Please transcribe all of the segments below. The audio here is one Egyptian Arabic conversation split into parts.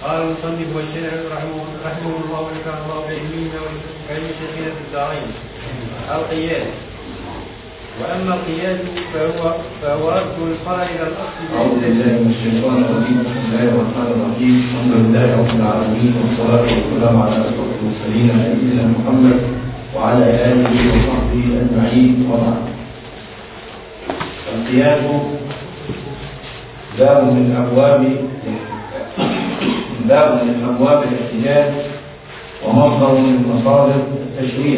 قال المصنف والشارع رحمه رحمه الله ونفع الله بعلمنا وعلم شيخنا في الدارين القياس واما القياس فهو فهو رد الفرع الى الاصل أعوذ بالله من الشيطان الرجيم بسم الله الرحمن الرحيم الحمد لله رب العالمين والصلاة والسلام على أشرف المرسلين نبينا محمد وعلى آله وصحبه أجمعين وبعد القياس باب من أبواب باب من أبواب الاحتجاج ومصدر من مصادر التشريع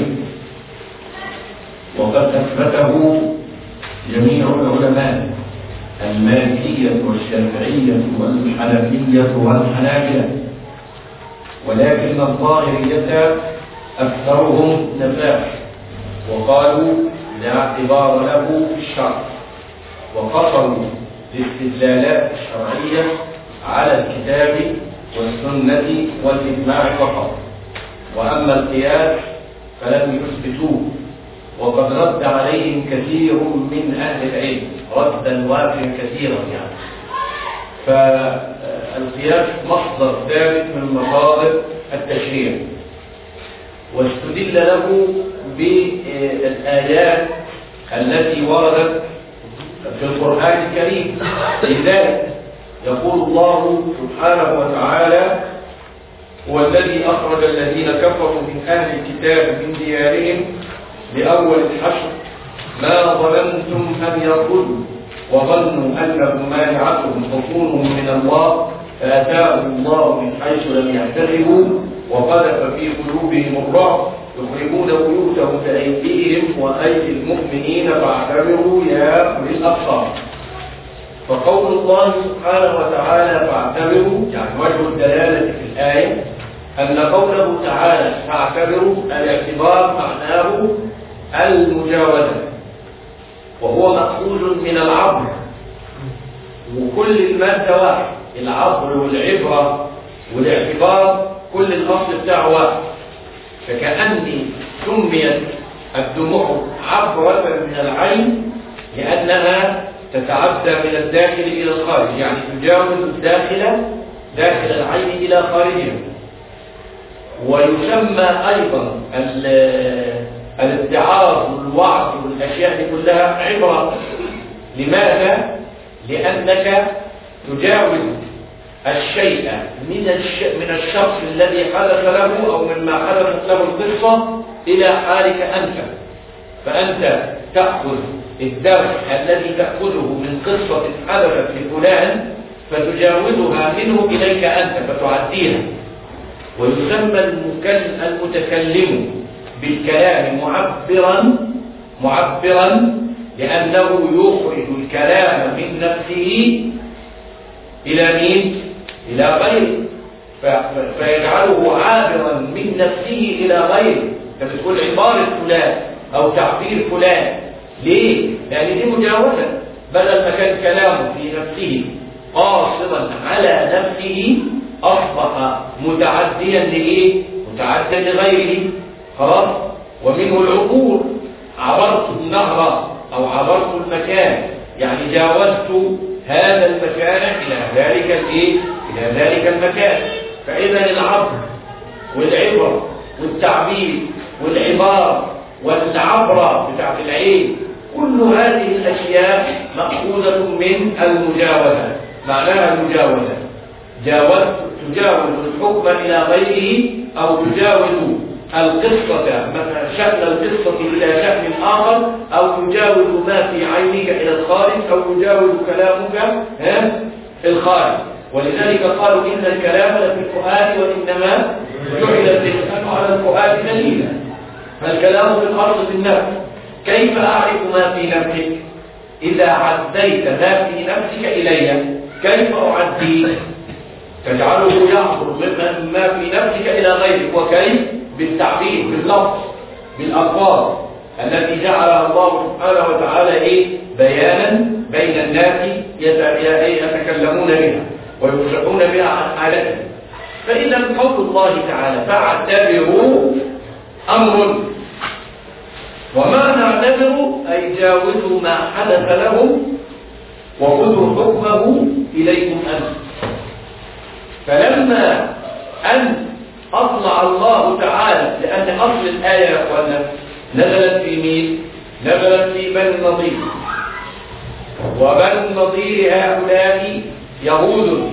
وقد أثبته جميع العلماء المالكية والشافعية والحنفية والحنابلة ولكن الظاهرية أكثرهم نفاق وقالوا لا اعتبار له في الشرع وقصروا الاستدلالات الشرعية على الكتاب والسنة والإجماع فقط وأما القياس فلم يثبتوه وقد رد عليهم كثير من أهل العلم ردا وافيا كثيرا يعني فالقياس مصدر ثابت من مصادر التشريع واستدل له بالآيات التي وردت في القرآن الكريم لذلك يقول الله سبحانه وتعالى هو الذي أخرج الذين كفروا من أهل الكتاب من ديارهم لأول الحشر ما ظننتم أن يخرجوا وظنوا أنهم مانعتهم حصونهم من الله فأتاهم الله من حيث لم يحتسبوا وقذف في قلوبهم الرعب يخربون بيوتهم بأيديهم وأيدي المؤمنين فاعتبروا يا أولي الأبصار فقول الله سبحانه وتعالى فاعتبروا يعني وجه الدلالة في الآية أن قوله تعالى فاعتبروا الاعتبار معناه المجاوزة وهو مأخوذ من العبر وكل المادة واحد العبر والعبرة والاعتبار كل الأصل بتاعه واحد فكأني سميت الدموع عبرة من العين لأنها تتعدى من الداخل إلى الخارج يعني تجاوز الداخل داخل العين إلى خارجها ويسمى أيضا الاتعاظ والوعظ والأشياء دي كلها عبرة لماذا؟ لأنك تجاوز الشيء من الش... من الشخص الذي حدث له أو مما حدثت له القصة إلى حالك أنت فأنت تأخذ الدرس الذي تأخذه من قصة حدثت لفلان فتجاوزها منه إليك أنت فتعديها ويسمى المتكلم بالكلام معبرا معبرا لأنه يخرج الكلام من نفسه إلى مين؟ إلى غيره فيجعله عابرا من نفسه إلى غيره أنت بتقول عبارة فلان أو تعبير فلان ليه؟ لأن دي مجاوزة بدل ما كان كلامه في نفسه قاصرا على نفسه أصبح متعديا لإيه؟ متعديا لغيره خلاص؟ ومنه العبور عبرت النهر أو عبرت المكان يعني جاوزت هذا المكان إلى ذلك الإيه؟ إلى ذلك المكان فإذا العبر والعبرة والتعبير والعبارة والعبرة بتاعت العين كل هذه الأشياء مأخوذة من المجاوزة معناها المجاوزة جاوزت تجاوز الحكم إلى غيره أو تجاوز القصة مثلا شأن القصة إلى شأن آخر أو تجاوز ما في عينك إلى الخارج أو تجاوز كلامك ها الخارج ولذلك قالوا إن الكلام لفي الفؤاد وإنما جعل اللسان على الفؤاد دليلا فالكلام في الأرض بالنفس كيف أعرف ما في نفسك إذا عديت ما في نفسك إلي كيف أعدي تجعله يعبر ما في نفسك إلى غيرك وكيف بالتعبير باللفظ بالألفاظ التي جعلها الله سبحانه وتعالى إيه بيانا بين الناس يتكلمون بها ويفرحون بها عن حالتهم فإذا قول الله تعالى فاعتبروا أمر وما نعتبر أي جاوزوا ما حدث لهم وخذوا حكمه إليكم أنتم فلما أن أطلع الله تعالى لأن أصل الآية يا أخوانا نزلت في مين؟ نزلت في بني النضير وبنو النضير هؤلاء يهود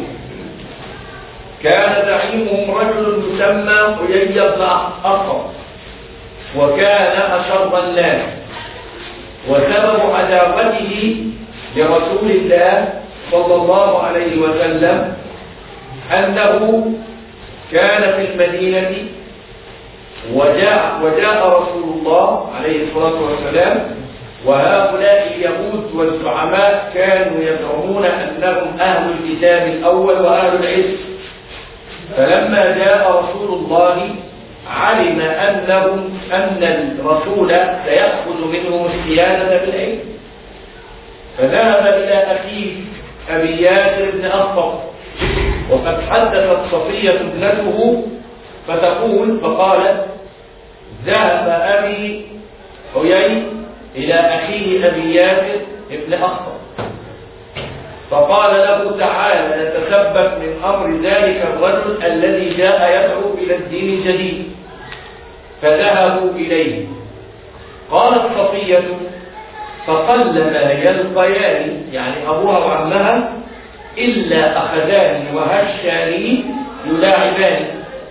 كان زعيمهم رجل يسمى حيي بن أخطب وكان أشر الناس وسبب عداوته لرسول الله صلى الله عليه وسلم أنه كان في المدينة وجاء, وجاء رسول الله عليه الصلاة والسلام وهؤلاء اليهود والزعماء كانوا يزعمون أنهم أهل الكتاب الأول وأهل العلم فلما جاء رسول الله علم أنهم أن الرسول سيأخذ منهم السيادة بالعلم فذهب إلى أخيه أبي ياسر بن أخطب وقد حدثت صفية ابنته فتقول فقالت ذهب أبي حيي إلى أخيه أبي ياسر ابن أخطب فقال له تعالى نتثبت من أمر ذلك الرجل الذي جاء يدعو إلى الدين الجديد فذهبوا إليه قالت صفية فقلما يلقيان يعني أبوها وعمها إلا أخذاني وهشاني يلاعباني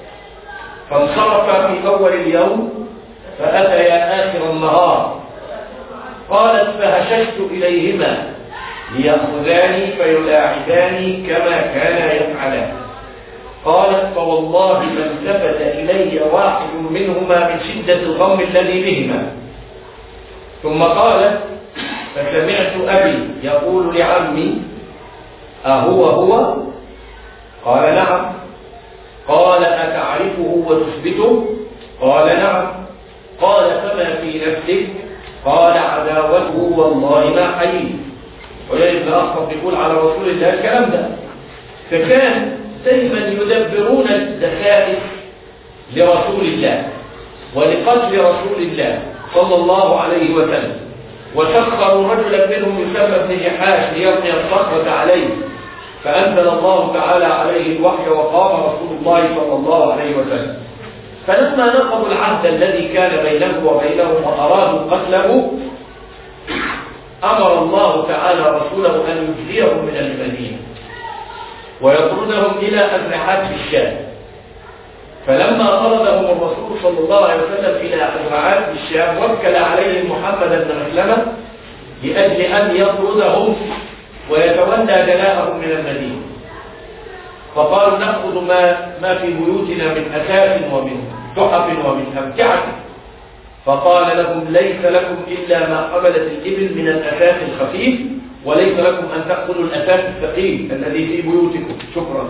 فانصرفا في أول اليوم فأتيا آخر النهار قالت فهششت إليهما ليأخذاني فيلاعباني كما كانا يفعلان قالت فوالله ما التفت إلي واحد منهما من شدة الغم الذي بهما ثم قالت فسمعت أبي يقول لعمي أهو هو قال نعم قال أتعرفه وتثبته قال نعم قال فما في نفسك قال عداوته والله ما حييت ويجب أخطب يقول على رسول الله الكلام ده فكان دائما يدبرون الدسائس لرسول الله ولقتل رسول الله صلى الله عليه وسلم وسخروا رجلا منهم يسمى ابن جحاش ليبني الصخرة عليه فأنزل الله تعالى عليه الوحي وقام رسول الله صلى الله عليه وسلم فلما نقضوا العهد الذي كان بينه وبينهم وأرادوا قتله أمر الله تعالى رسوله أن يجزيهم من المدينة ويطردهم إلى أزرحات في الشام فلما طردهم الرسول صلى الله عليه وسلم إلى أزرعات في الشام وكل عليهم محمد بن مسلمة لأجل أن يطردهم ويتولى جلاءهم من المدينة فقالوا نأخذ ما, ما في بيوتنا من أثاث ومن تحف ومن أمتعة فقال لهم ليس لكم إلا ما حملت الإبل من الأثاث الخفيف وليس لكم أن تأخذوا الأثاث الثقيل الذي في بيوتكم شكرا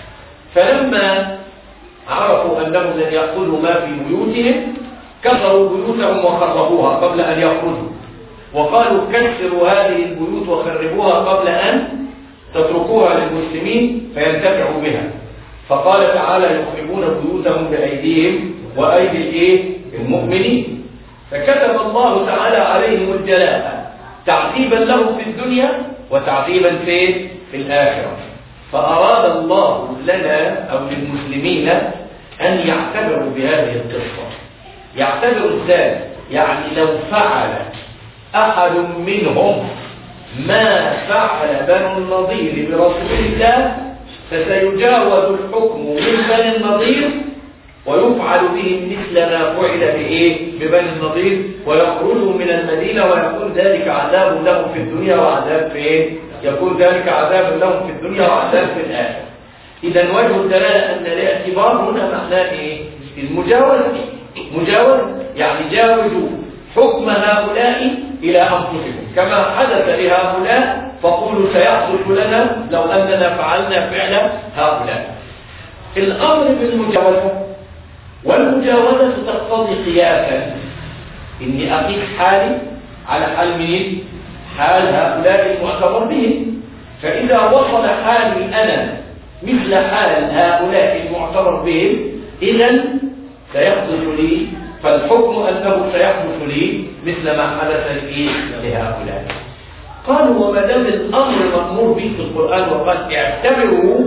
فلما عرفوا أنهم لن يأخذوا ما في بيوتهم كسروا بيوتهم وخربوها قبل أن يخرجوا وقالوا كسروا هذه البيوت وخربوها قبل أن تتركوها للمسلمين فينتفعوا بها فقال تعالى يخربون بيوتهم بأيديهم وأيدي الإيه؟ المؤمنين فكتب الله تعالى عليهم الجلاء تعذيبا لهم في الدنيا وتعذيبا في في الآخرة فأراد الله لنا أو للمسلمين أن يعتبروا بهذه القصة يعتبروا ازاي يعني لو فعل أحد منهم ما فعل بنو النضير برسول الله فسيجاوز الحكم من بني النضير ويفعل بهم مثل ما فعل بإيه ببني النضير ويخرجوا من المدينة ويكون ذلك عذاب لهم في الدنيا وعذاب في إيه؟ يكون ذلك عذاب لهم في الدنيا وعذاب في الآخرة إذا وجه الدلالة أن الاعتبار هنا معناه إيه؟ المجاورة مجاورة يعني جاوزوا حكم هؤلاء إلى أنفسهم كما حدث لهؤلاء فقولوا سيحدث لنا لو أننا فعلنا فعل هؤلاء الأمر بالمجاوزة والمجاوزة تقتضي قياسا إني أقيس حالي على حال مين؟ حال هؤلاء المعتبر بهم فإذا وصل حالي أنا مثل حال هؤلاء المعتبر بهم إذا سيحدث لي فالحكم أنه سيحدث لي مثل ما حدث لي لهؤلاء قالوا وما دام الأمر مأمور به في القرآن وقال اعتبروا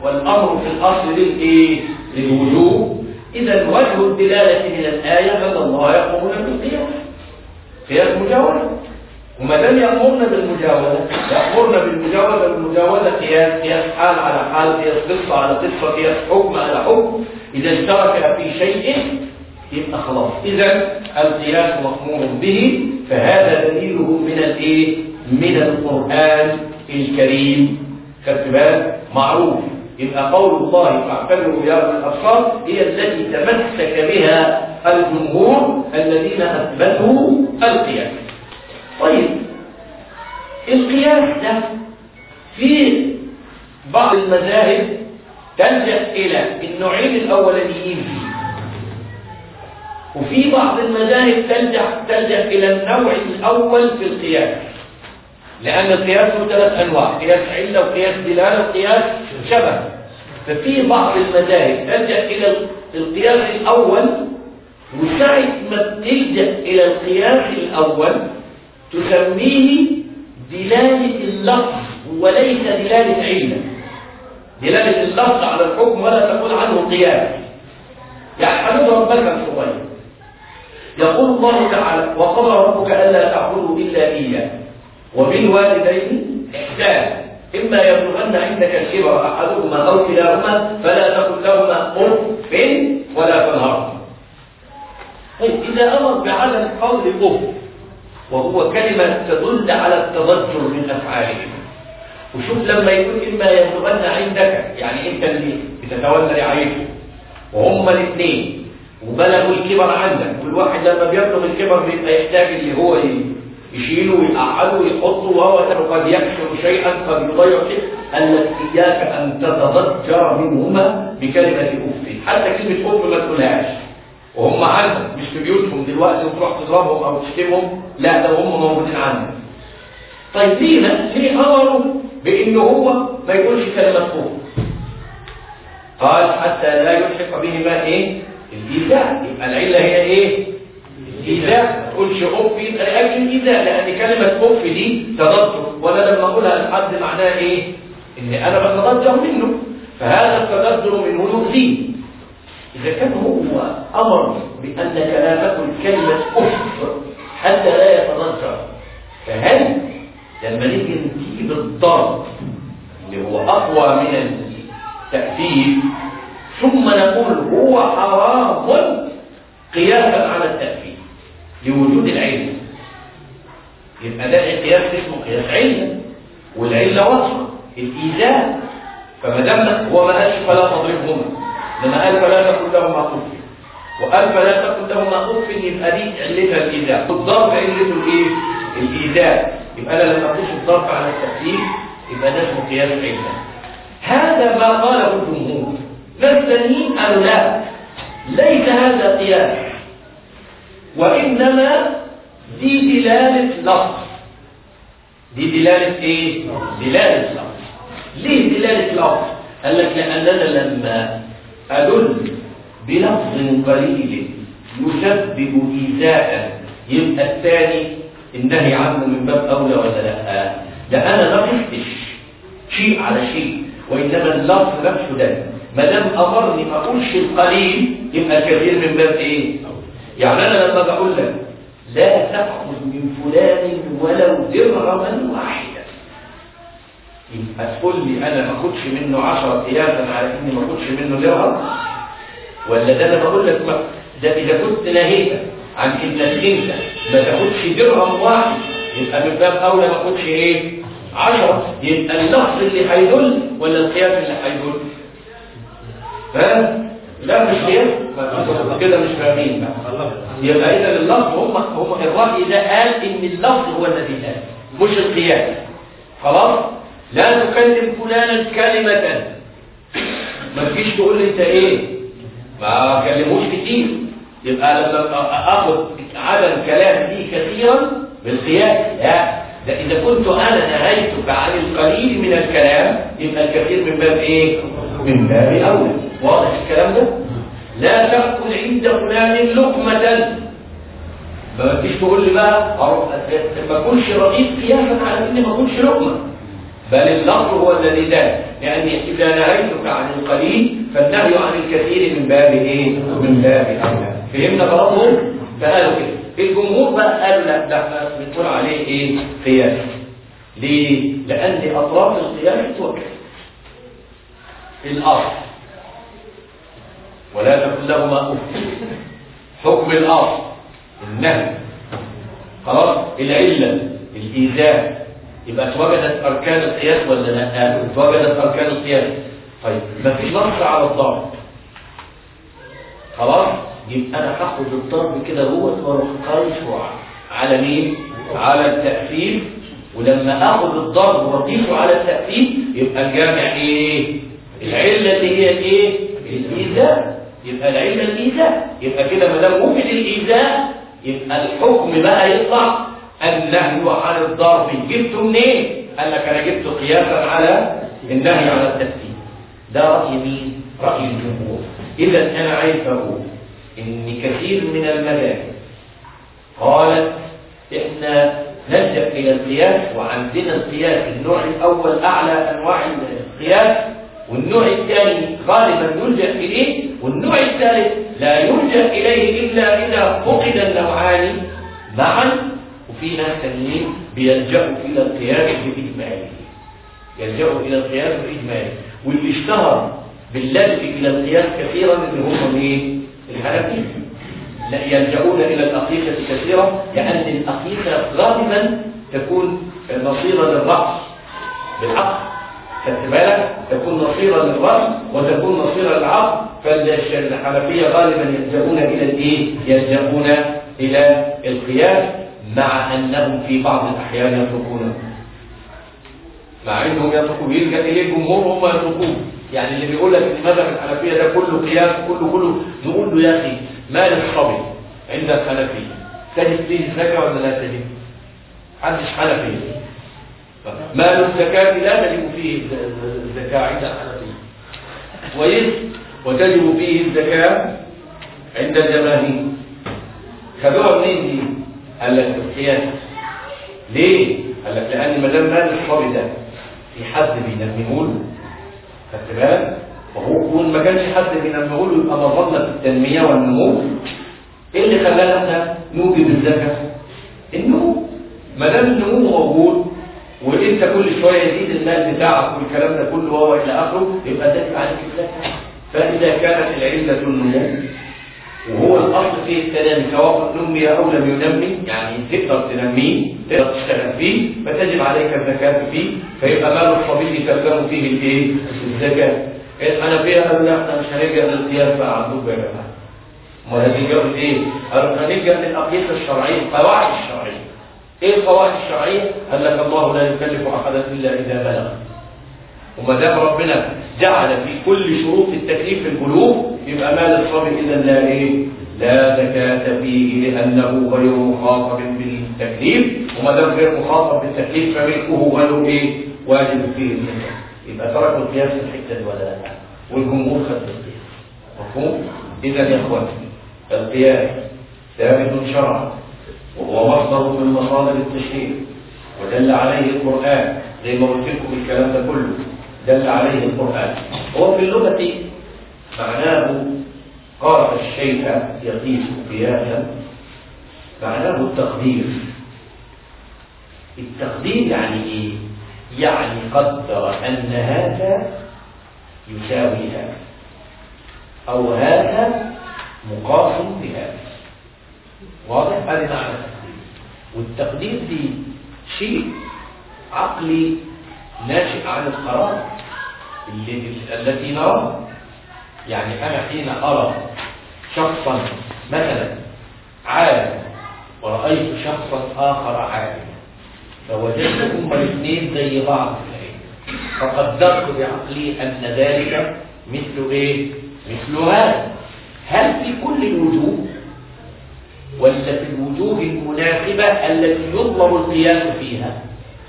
والأمر في الأصل للإيه؟ للوجوب إذا وجه الدلالة من الآية أن الله يأمرنا بالقياس قياس مجاورة وما دام يأمرنا بالمجاوزة يأمرنا بالمجاوزة بالمجاوزة قياس قياس حال على حال قياس قصة على قصة قياس حكم على حكم إذا اشترك في شيء يبقى خلاص إذا القياس مأمور به فهذا دليله من الإيه؟ من القرآن الكريم خدت بالك معروف يبقى قول الله فاعتبروا بهذا الابصار هي التي تمسك بها الجمهور الذين اثبتوا القياس طيب القياس ده في بعض المذاهب تلجا الى النوعين الاولانيين فيه وفي بعض المذاهب تلجا تلجا الى النوع الاول في القياس لأن القياس له ثلاث أنواع قياس علة وقياس دلالة وقياس شبه ففي بعض المذاهب تلجأ إلى القياس الأول وساعة ما تلجأ إلى القياس الأول تسميه دلالة اللفظ وليس دلالة علة دلالة اللفظ على الحكم ولا تقول عنه قياس يعني هنضرب مثلا صغير يقول الله تعالى وقضى ربك ألا تعبدوا إلا إياه وبالوالدين إحسانا إما يبلغن عندك الكبر أحدهما أو كلاهما فلا تقل لهما أف ولا تنهرهما طيب إذا أمر بعدم قول أف وهو كلمة تدل على التضجر من أفعالهم وشوف لما يقول إما يبلغن عندك يعني أنت اللي بتتولى رعايته وهما الاثنين وبلغوا الكبر عندك والواحد لما بيبلغ الكبر بيبقى يحتاج اللي هو يشيله ويقعده ويحطه وهو قد يكسر شيئا قد يضيع شيء قال لك اياك ان تتضجر منهما بكلمه اف حتى كلمه اف ما تقولهاش وهم عندك مش في بيوتهم دلوقتي وتروح تضربهم او تشتمهم لا ده هم موجودين عندك طيب ليه ليه امروا بان هو ما يقولش كلمه اف قال حتى لا يلحق بهما ايه الايذاء يبقى العله هي ايه إذا ما تقولش أف يبقى لأجل إذا لأن كلمة أف دي تضجر وأنا لما أقولها لحد معناها إيه؟ إن أنا بتضجر منه فهذا التضجر منه يؤذيه إذا كان هو أمر بأنك لا تقل كلمة أف حتى لا يتضجر فهل لما نيجي نجيب الضرب اللي هو أقوى من التأثير ثم نقول هو حرام قياسا على التأثير لوجود العلم يبقى ده قياس اسمه قياس علم والعله وصفه الايذاء فما دام هو ما قالش فلا تضربهما لما قال فلا تقل لهما اف وقال فلا تقل لهما اف يبقى دي علتها الايذاء الضرب علته الايه؟ الايذاء يبقى انا لما اقيس الضرب على التأثير يبقى ده اسمه قياس علم هذا ما قاله الجمهور ناس تانيين قالوا لا ليس هذا قياس وإنما دي دلالة لفظ دي دلالة ايه؟ دلالة لفظ ليه دلالة لفظ؟ قال لك لأننا لما أدل بلفظ قليل يسبب إيذاء يبقى الثاني النهي عنه من باب أولى ولا لا؟ ده أنا ما قفتش شيء على شيء وإنما اللفظ نفسه ده ما دام أمرني ما أقولش القليل يبقى الكثير من باب إيه؟ يعني أنا لما بقول لك لا تأخذ من فلان ولو درهما واحدا يبقى تقول لي أنا ما أخدش منه عشرة قياسا على إني ما أخدش منه درهم ولا ده أنا بقول لك ما ده إذا كنت نهيت عن إنك أنت ما تاخدش درهم واحد يبقى من باب أولى ما أخدش إيه؟ عشرة يبقى اللفظ اللي هيدل ولا القياس اللي هيدل؟ ها؟ لا مش قياس كده مش فاهمين بقى يبقى اذا اللفظ هم هم الراي ده قال ان اللفظ هو الذي قال مش القياس خلاص لا تكلم فلانا كلمة ما تجيش تقول لي انت ايه ما كلموش كتير يبقى لما اخذ عدم كلام دي كثيرا بالقياس لا ده اذا كنت انا نهيتك عن القليل من الكلام يبقى الكثير من باب ايه من باب اولى واضح الكلام ده لا تأكل عند فلان لقمة ما تجيش تقول لي بقى ما اكلش رغيف قياسا على اني ما اكلش لقمه بل اللفظ هو الذي دل يعني إذا نهيتك عن القليل فالنهي عن الكثير من باب إيه؟ من باب أولى فهمنا غلطهم؟ فقالوا كده الجمهور بقى قالوا لا ده احنا بنقول عليه إيه؟ قياس ليه؟ لأن أطراف القياس توكل الأصل ولا تكن لهما أف حكم الأصل النهي خلاص العلة الإيذاء يبقى اتوجدت أركان القياس ولا لا؟ اتوجدت أركان القياس طيب مفيش نص على الضرب خلاص يبقى أنا هاخد الضرب كده هو واروح قايسه على مين؟ على التأثير ولما اخد الضرب واضيفه على التأثير يبقى الجامع ايه؟ العلة اللي هي ايه؟ الإيذاء يبقى العلة الإيذاء يبقى كده ما دام وجد الإيذاء يبقى الحكم بقى يطلع النهي عن الضرب جبته منين؟ قال لك انا جبته قياسا على النهي عن التأثير ده رأي مين؟ رأي الجمهور إذا أنا عايز أقول إن كثير من المذاهب قالت إحنا نلجأ إلى القياس وعندنا القياس النوع الأول أعلى أنواع القياس والنوع الثاني غالبا يلجأ إليه والنوع الثالث لا يلجأ إليه إلا إذا فقد النوعان معا وفي ناس ثانيين بيلجأوا إلى القياس بإجماله يلجأوا إلى القياس بإجماله واللي اشتهر باللجأ إلى القياس كثيرا اللي هم مين؟ الحنفية لا يلجؤون إلى الأقيقة كثيرا لأن الأقيقة غالبا تكون نصيرا للرأس بالعقل خدت بالك تكون نصيرا للرأس وتكون نصيرا للعقل فالحنفية غالبا يلجؤون إلى الإيه؟ يلجؤون إلى القياس مع أنهم في بعض الأحيان يتركونه مع أنهم يتركون يلجأ إليه الجمهور هم يتركون يعني اللي بيقول لك ان مذهب الحنفيه ده كله قياس كله كله نقول له يا اخي مال الصبي عند الحنفيه تجد فيه الزكاه ولا لا تجد؟ محدش حنفي مال الزكاه لا تجب فيه الزكاه عند الحنفيه كويس وتجب فيه الزكاه عند الجماهير خدوها منين دي؟ قال لك القياس ليه؟ قال لك لان ما دام مال الصبي ده في حد بينميه له خدت بالك وهو يكون ما كانش حد بينميه له يبقى مظله التنميه والنمو ايه اللي خلانا احنا نوجد الزكاه النمو ما دام النمو موجود وانت كل شويه يزيد المال بتاعك والكلام ده كله وهو الى اخره يبقى تجب عليك الزكاه فاذا كانت العله النمو وهو الاصل فيه التنمي سواء نمي او لم ينمي يعني تقدر تنميه تقدر تشتغل فيه فتجب عليك الزكاه فيه فيبقى مال الصبي تلزم فيه الايه؟ الزكاه انا فيها قالوا لا احنا مش هنلجا للقياس بقى عندكم يا جماعه امال هنلجا لايه؟ قالوا هنلجا للاقيسه الشرعيه القواعد الشرعيه ايه القواعد الشرعيه؟ قال لك الله لا يكلف احدا الا اذا بلغ وما دام ربنا جعل في كل شروط التكليف البلوغ يبقى مال الصبي اذا لا ايه؟ لا زكاة فيه لأنه غير مخاطب بالتكليف وما دام غير مخاطب بالتكليف فملكه غير ايه؟ واجب فيه الزكاة يبقى تركوا القياس في الحتة دي ولا لا؟ والجمهور خد القياس مفهوم؟ إذا يا إخواني القياس ثابت شرعا وهو مصدر من مصادر التشريع ودل عليه القرآن زي ما قلت لكم الكلام ده كله دل عليه القرآن هو في اللغة معناه قرأ الشيء يقيس قياسا معناه التقدير التقدير يعني ايه؟ يعني قدر أن هذا يساوي هذا أو هذا مقاس بهذا واضح؟ هذا معنى التقدير والتقدير دي شيء عقلي ناشئ عن القرار اللي التي نراه يعني أنا حين أرى شخصا مثلا عالم ورأيت شخصا آخر عالم فوجدتهم الاثنين زي بعض في العلم فقدرت بعقلي أن ذلك مثل إيه؟ مثل هذا هل في كل الوجوه ولا في الوجوه المناسبة التي يطلب القياس فيها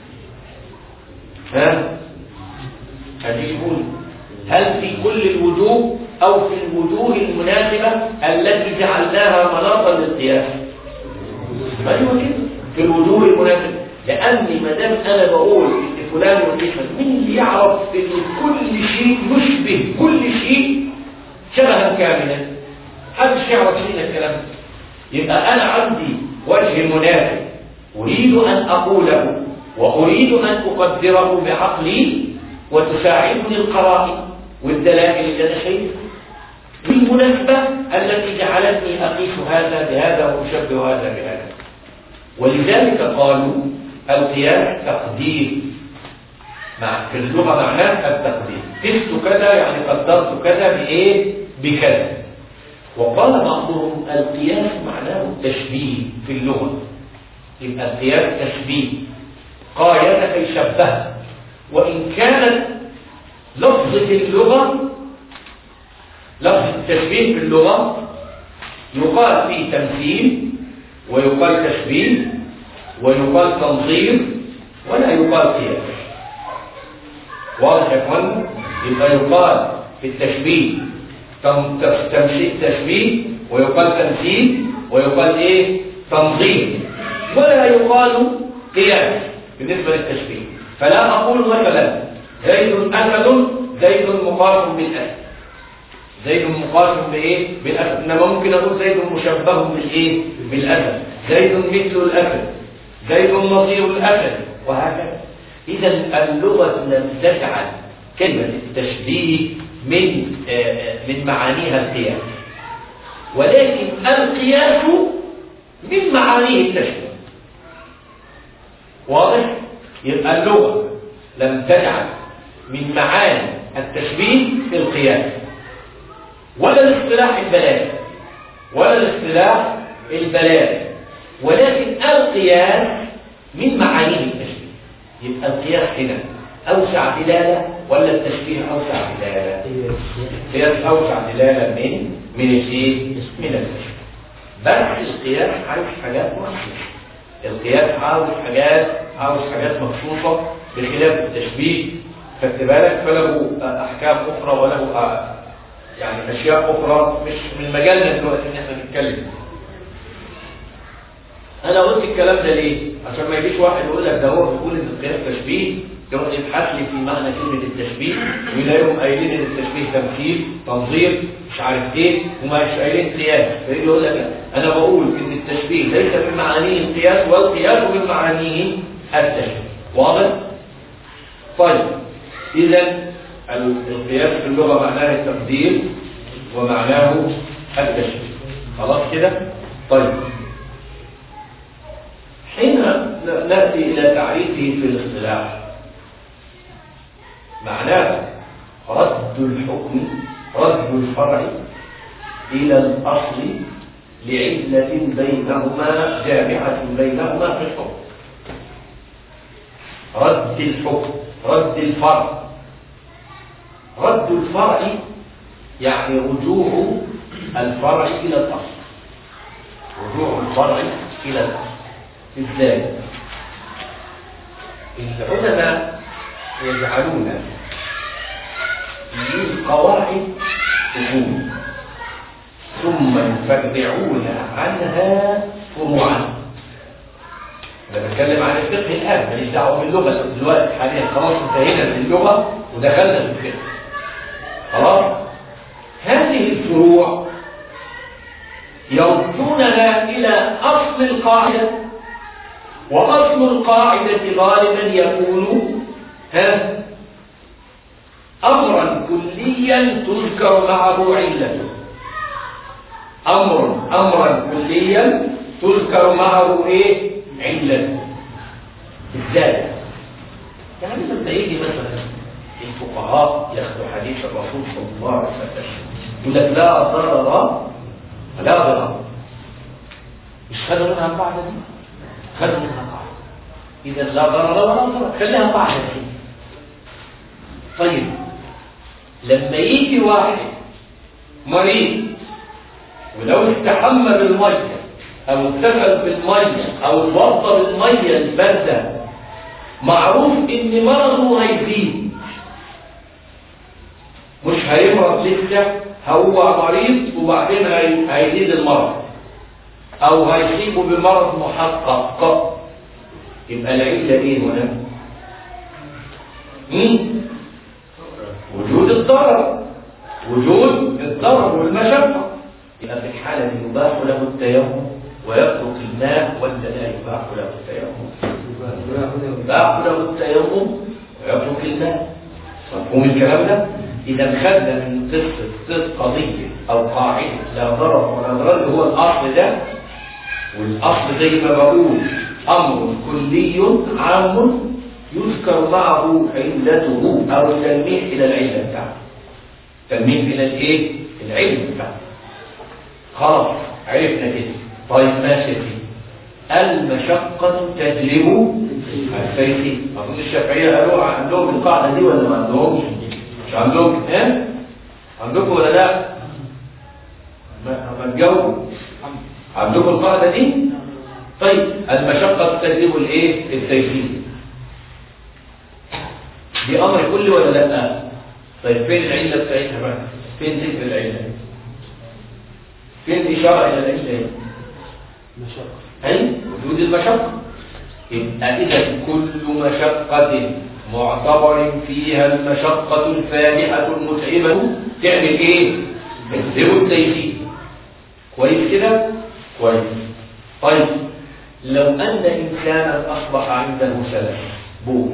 ها أجيبون هل في كل الوجوه أو في الوجوه المناسبة التي جعلناها مناطا للقياس أيوة كده في الوجوه المناسبة لأني ما دام أنا بقول إن فلان يقيس مين اللي يعرف ان كل شيء يشبه كل شيء شبها كاملا محدش يعرف فينا الكلام ده يبقى انا عندي وجه منافق اريد ان اقوله واريد ان اقدره بعقلي وتساعدني القرائن والدلائل اللي انا شايفها بالمناسبه التي جعلتني اقيس هذا بهذا واشبه هذا بهذا ولذلك قالوا القياس تقدير مع في اللغه معناه التقدير قست كذا يعني قدرت كذا بايه بكذا وقال بعضهم القياس معناه التشبيه في اللغه يبقى القياس تشبيه قايد أي شبه وإن كانت لفظة اللغة لفظ التشبيه في اللغة يقال فيه تمثيل ويقال تشبيه ويقال تنظير ولا يقال قياس واضح يا اخوانا يبقى يقال في التشبيه تمثيل تشبيه ويقال تمثيل ويقال ايه تنظيم ولا يقال قياس بالنسبة للتشبيه فلا أقول مثلا زيد أسد زيد مقاس بالأسد زيد مقاس بإيه؟ بالأسد إنما ممكن أقول زيد مشبه بالإيه؟ بالأسد زيد مثل الأسد زيد نظير الأسد وهكذا إذا اللغة لم تجعل كلمة التشبيه من من معانيها القياس ولكن القياس من معانيه التشبيه واضح يبقى اللغة لم تجعل من معاني التشبيه في القياس ولا الاصطلاح البلاغي ولا الاصطلاح البلاغي ولكن القياس من معانيه التشبيه يبقى القياس هنا أوسع دلالة ولا التشبيه أوسع دلالة القياس أوسع دلالة من من الايه من التشبيه بس القياس عايز حاجات مخصوصة القياس عاوز حاجات عاوز حاجات مخصوصة بخلاف التشبيه خدت بالك فله أحكام أخرى وله يعني أشياء أخرى مش من مجالنا دلوقتي إن إحنا نتكلم أنا قلت الكلام ده ليه؟ عشان ما يجيش واحد يقول لك ده هو بيقول إن القياس تشبيه يقعد يبحث لي في معنى كلمة التشبيه ويلاقيهم قايلين إن التشبيه تمثيل تنظير مش عارف إيه وما مش قايلين قياس فيجي يقول لك أنا بقول إن التشبيه ليس من معانيه القياس والقياس من معانيه التشبيه واضح؟ طيب إذا القياس في اللغة معناه التقدير ومعناه التشبيه خلاص كده؟ طيب حين نأتي إلى تعريفه في الاصطلاح معناه رد الحكم رد الفرع إلى الأصل لعلة بينهما جامعة بينهما في الحكم رد الحكم رد الفرع رد الفرع يعني رجوع الفرع إلى الأصل رجوع الفرع إلى الأصل ازاي العلماء يجعلون للقواعد اصول ثم يفرعون عنها فروعا انا بتكلم عن الفقه الان ماليش دعوه باللغه دلوقتي حاليا خلاص انتهينا من اللغه ودخلنا في الفقه خلاص هذه الفروع يردوننا الى اصل القاعده وأصل القاعدة غالبا يكون ها أمرا كليا تذكر معه علة أمر أمرا كليا تذكر معه إيه علة إزاي يعني لما يجي مثلا الفقهاء ياخذوا حديث الرسول صلى الله عليه وسلم يقول لك لا ضرر ولا ضرر مش خدوا منها القاعدة دي خدوا منها قاعدة إذا لا ضرر ولا ضرر خليها قاعدة طيب لما يجي واحد مريض ولو استحمى بالمية أو اغتسل بالمية أو اتوضى بالمية الباردة معروف إن مرضه هيزيد مش هيمرض لسه هو مريض وبعدين هيزيد المرض او هيصيبه بمرض محقق يبقى العله ايه هنا مين وجود الضرر وجود الضرر والمشقة يبقى في الحالة دي يباح له التيمم ويترك الماء ولا لا يباح له التيمم يباح له التيمم ويترك الماء مفهوم الكلام ده إذا خدنا من قصة قضية أو قاعدة لا ضرر ولا ضرر اللي هو الأصل ده والأصل زي ما بقول أمر كلي عام يذكر معه علته أو التلميح إلى العلة بتاعته تلميح إلى الإيه؟ العلم بتاعته خلاص عرفنا كده طيب ماشي فيه المشقة تجلب التيسير أظن الشافعية قالوا عندهم القاعدة دي ولا ما عندهمش؟ مش عندهم إيه؟ عندكم ولا لا؟ ما ما تجاوبوا عندكم القاعدة دي؟ طيب المشقة تجلب الايه؟ التيسير دي أمر كلي ولا لا؟ طيب فين العلة بتاعتها بقى؟ فين ذكر العلة؟ فين الإشارة إلى العلة؟ مشقة أي وجود المشقة يبقى إذا كل مشقة معتبر فيها المشقة الفادحة المتعبة تعمل إيه؟ تجلب التيسير كويس كده؟ كويس طيب لو أن إنسانا أصبح عنده سلف بول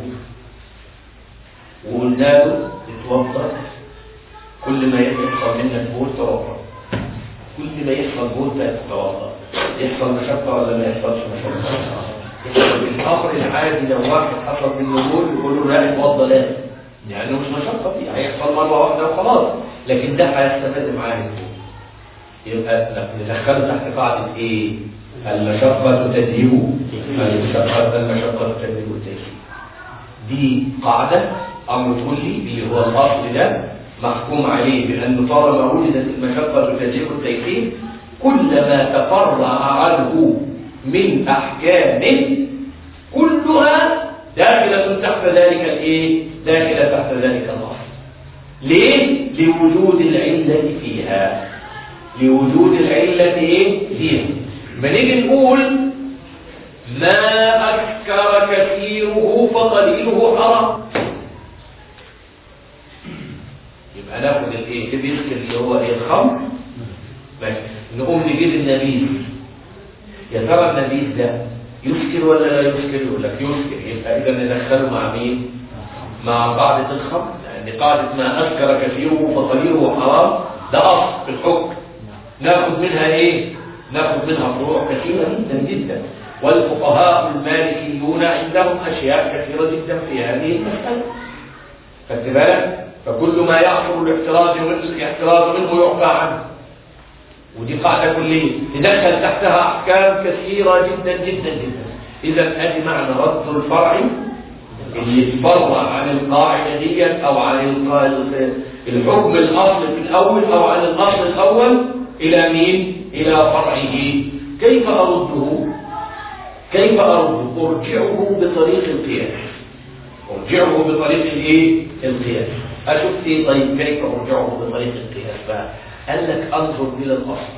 وقلنا له اتوضا كل ما يحصل منك بول توضا كل ما يحصل بول تتوضا يحصل مشقة ولا ما يحصلش مشقة؟ يحصل الأمر العادي لو واحد حصل منه بول يقول له لا اتوضا لا يعني مش مشقة فيه هيحصل مرة واحدة وخلاص لكن ده هيستمر معاه البول يبقى ندخله تحت قاعدة ايه المشقة تجيب المشقة المشقة تجيب التيسير دي قاعدة أمر كلي اللي هو الأصل ده محكوم عليه بأن طالما وجدت المشقة تجيب التيسير كلما تفرع عنه من أحكام كلها داخلة تحت ذلك الايه داخلة تحت ذلك الأصل ليه؟ لوجود العلة فيها لوجود العلة ايه فيها ما نيجي نقول ما أسكر كثيره فقليله حرام يبقى ناخد الايه اللي بيسكر اللي هو ايه الخمر ماشي نقوم نجيب النبيذ يا ترى النبيذ ده يسكر ولا لا يسكر يقول لك يسكر يبقى اذا ندخله مع مين مع قاعدة الخمر لأن قاعدة ما أسكر كثيره فقليله حرام ده أصل في الحكم ناخذ منها ايه ناخذ منها فروع كثيرة جدا جدا والفقهاء المالكيون عندهم أشياء كثيرة جدا في هذه المسألة خدت بالك فكل ما يحصل الاحتراز الاحتراز منه يعفى عنه ودي قاعدة كلية تدخل تحتها أحكام كثيرة جدا جدا جدا إذا أدي معنى رد الفرع اللي يتفرع عن القاعدة دي أو عن الحكم الأصل في الأول أو عن الأصل الأول إلى مين؟ إلى فرعه كيف أرده؟ كيف أرده؟ أرجعه بطريق القياس أرجعه بطريق الإيه؟ القياس أشوف إيه طيب كيف أرجعه بطريق القياس بقى؟ قال لك أنظر إلى الأصل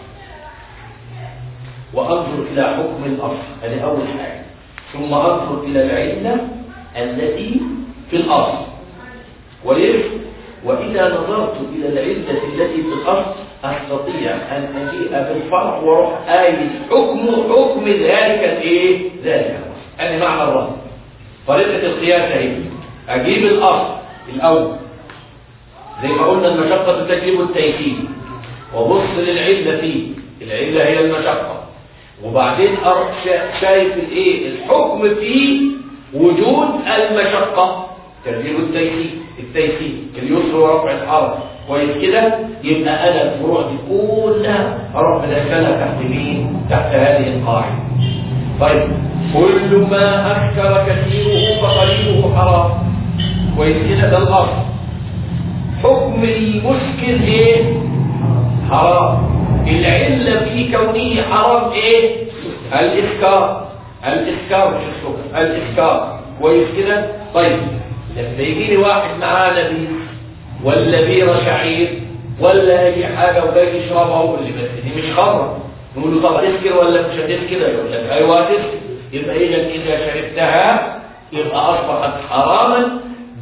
وأنظر إلى حكم الأصل هذه أول حاجة ثم أنظر إلى العلة التي في الأصل وليش؟ وإذا نظرت إلى العلة التي في الأصل أستطيع أن أجيء بالفرع وأروح آية حكم حكم ذلك الإيه؟ ذلك الأصل أنا معنى الرد طريقة القياس هي أجيب الأصل الأول زي ما قلنا المشقة تجلب التيسير وبص للعلة فيه العلة هي المشقة وبعدين شايف الايه الحكم في وجود المشقة تجلب التيسير التيسير اليسر ورفع الحرج كويس كده يبقى انا الفروع دي كلها اروح مدخلها تحت مين تحت هذه القاعده طيب كل ما اكثر كثيره فقليله حرام كويس كده ده الاصل حكم المسكر ايه حرام العله في كونه حرام ايه الاسكار الاسكار مش السكر الاسكار كويس كده طيب لما يجي لي واحد معاه نبيذ ولا بيرة شعير ولا اي حاجة وجاي يشربها ويقول لي بس دي مش خمرة نقول له طب هتسكر ولا مش هتسكر يقول لك ايوه هتسكر يبقى اذا اذا شربتها يبقى اصبحت حراما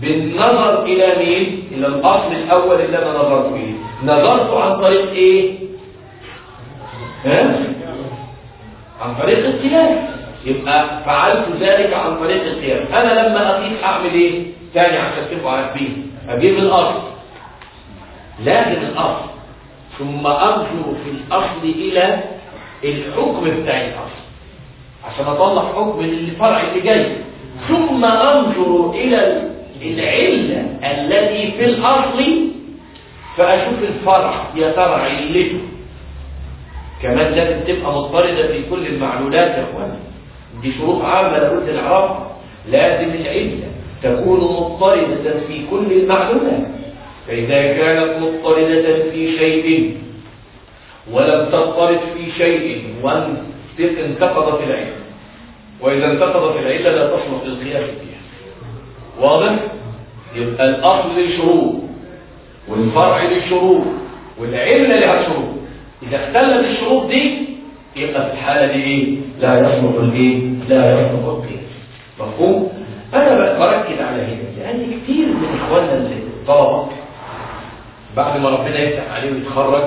بالنظر إلى مين؟ إلى الأصل الأول اللي أنا نظرت إليه نظرت عن طريق إيه؟ ها؟ عن طريق القياس يبقى فعلت ذلك عن طريق القياس أنا لما أقيس أعمل إيه؟ تاني عشان تبقوا عارفين أجيب الأصل لازم الأصل ثم أنظر في الأصل إلى الحكم بتاع الأصل عشان أطلع حكم للفرع اللي جاي ثم أنظر إلى العلة التي في الأصل فأشوف الفرع يا ترى علته كمان لازم تبقى مضطردة في كل المعلولات يا أخواني دي شروط عامة لابد نعرفها لازم العلة تكون مضطردة في كل المعلومات فإذا كانت مضطردة في شيء ولم تضطرد في شيء وانتقضت العلة وإذا انتقضت العلة لا تصلح للقياس فيها واضح؟ يبقى الأصل للشروط والفرع للشروط والعلة لها شروط إذا اختلت الشروط دي يبقى في الحالة دي إيه؟ لا يصلح الإيه؟ لا يصلح القياس مفهوم؟ أنا بركز على هنا لأن كتير من إخواننا الطلبة بعد ما ربنا يفتح عليه ويتخرج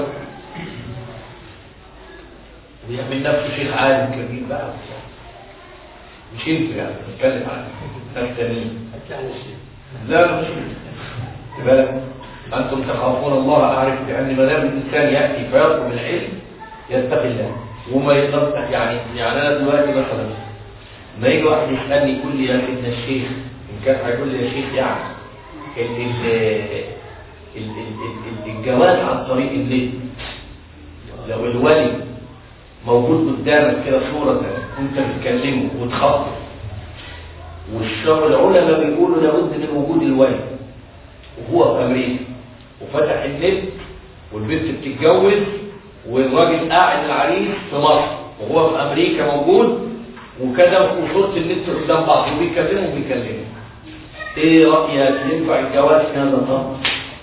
ويعمل نفسه شيخ عالم كبير بقى مش انت يعني بتكلم عن ناس تانيين لا مش انت بالك انتم تخافون الله اعرف بان ما دام الانسان ياتي فيطلب العلم يتقي الله وما يقدر يعني يعني انا دلوقتي مثلا ما يجي واحد يسالني يقول لي يا سيدنا الشيخ ان كان هيقول لي يا شيخ يعني ال ال الجواز عن طريق النت لو الولي موجود قدامك كده صورة وانت بتكلمه وتخطط والشر العلماء بيقولوا لابد من وجود الولي وهو في امريكا وفتح النت والبنت بتتجوز والراجل قاعد العريس في مصر وهو في امريكا موجود وكذا وصورة النت قدام بعض وبيكلموا وبيكلموا ايه رأيك ينفع الجواز في هذا الامر؟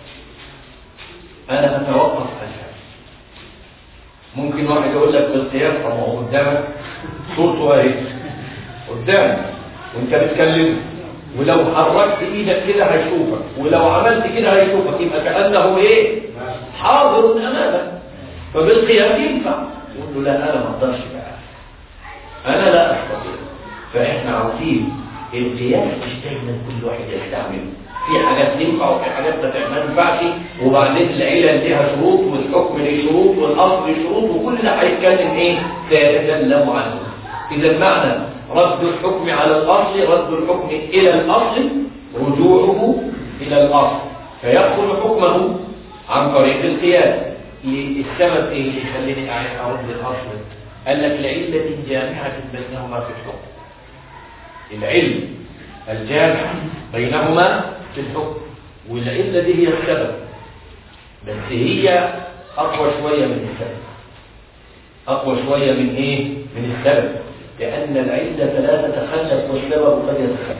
انا اتوقف اساسا ممكن واحد يقول لك بالقياس طب ما هو قدامك صورته اهي قدامك وانت بتكلمه ولو حركت ايدك كده هيشوفك ولو عملت كده هيشوفك يبقى كانه ايه حاضر امامك فبالقياس ينفع يقول له لا انا ما اقدرش بقى انا لا استطيع فاحنا عاوزين القياس مش دايما كل واحد يستعمله في حاجات تنفع وفي حاجات ما تنفعش وبعدين العلل ليها شروط والحكم له شروط والاصل له شروط وكل ده هيتكلم ايه سيتكلم عنه اذا معنى رد الحكم على الاصل رد الحكم الى الاصل رجوعه الى الاصل فيدخل حكمه عن طريق القياس السبب ايه اللي يخليني ارد الاصل قال لك لعله جامعه بينهما في الحكم العلم الجامع بينهما في الحكم والعلة دي هي السبب بس هي أقوى شوية من السبب أقوى شوية من إيه؟ من السبب لأن العلة لا تتخلف والسبب قد يتخلف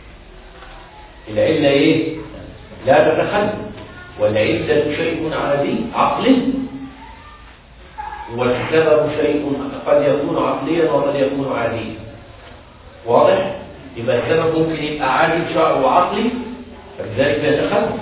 العلة إيه؟ لا تتخلف والعلة شيء عادي عقلي والسبب شيء قد يكون عقليا وقد يكون عاديا واضح؟ يبقى السبب ممكن يبقى عادي شرع وعقلي فلذلك بيتخلف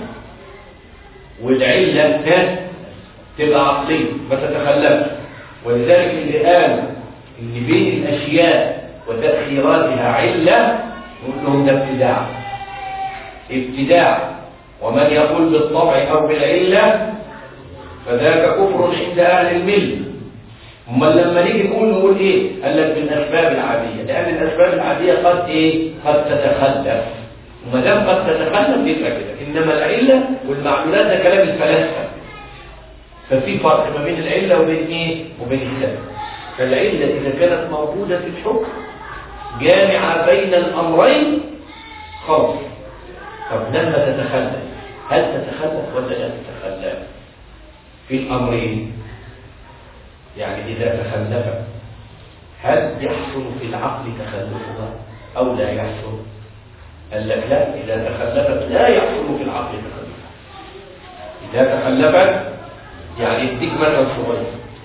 والعلة كانت تبقى عقلية ما تتخلفش ولذلك اللي قال ان بين الاشياء وتأثيراتها علة نقول لهم ده ابتداع ابتداع ومن يقول بالطبع او بالعلة فذاك كفر عند اهل المله امال لما نيجي نقول نقول ايه قال لك بالاسباب العاديه لان الاسباب العاديه قد ايه قد تتخلف وما دام قد تتخلف يبقى كده انما العله والمعلولات ده كلام الفلاسفه ففي فرق ما بين العله وبين ايه وبين السبب فالعله اذا كانت موجوده في الحكم جامعه بين الامرين خلاص طب لما تتخلف هل تتخلف ولا لا تتخلف في الامرين يعني إذا تخلف هل يحصل في العقل تخلفها أو لا يحصل قال لك لا إذا تخلفت لا يحصل في العقل تخلفها إذا تخلفت يعني اديك مثل صغير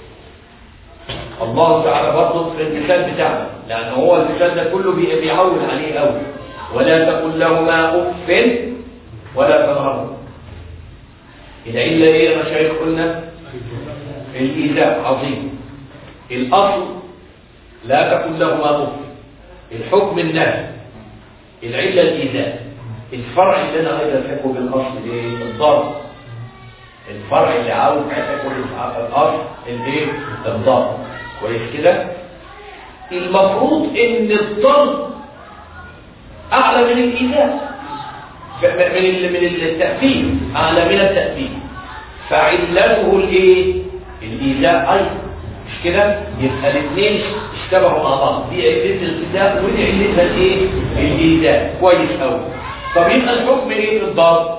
الله تعالى برضه في المثال بتاعنا لأن هو المثال ده كله بيعول عليه قوي ولا تقل لهما أف ولا تنهرهم العلة ايه يا مشايخ قلنا الإيذاء عظيم الأصل لا تكن لهما أف الحكم النهي العلة الإيذاء الفرع اللي أنا عايز ألحقه بالأصل إيه؟ الضرب الفرع اللي عاوز ألحقه بالأصل الايه؟ الضرب كويس كده المفروض إن الضرب أعلى من الإيذاء من ال- من التأثير أعلى من التأثير فعلته الإيه؟ الإيذاء أيضا مش كده يبقى الاثنين اشتبهوا مع بعض دي علة الإيذاء ودي علتها الإيه؟ الإيذاء كويس أوي طب يبقى الحكم إيه في الضرب؟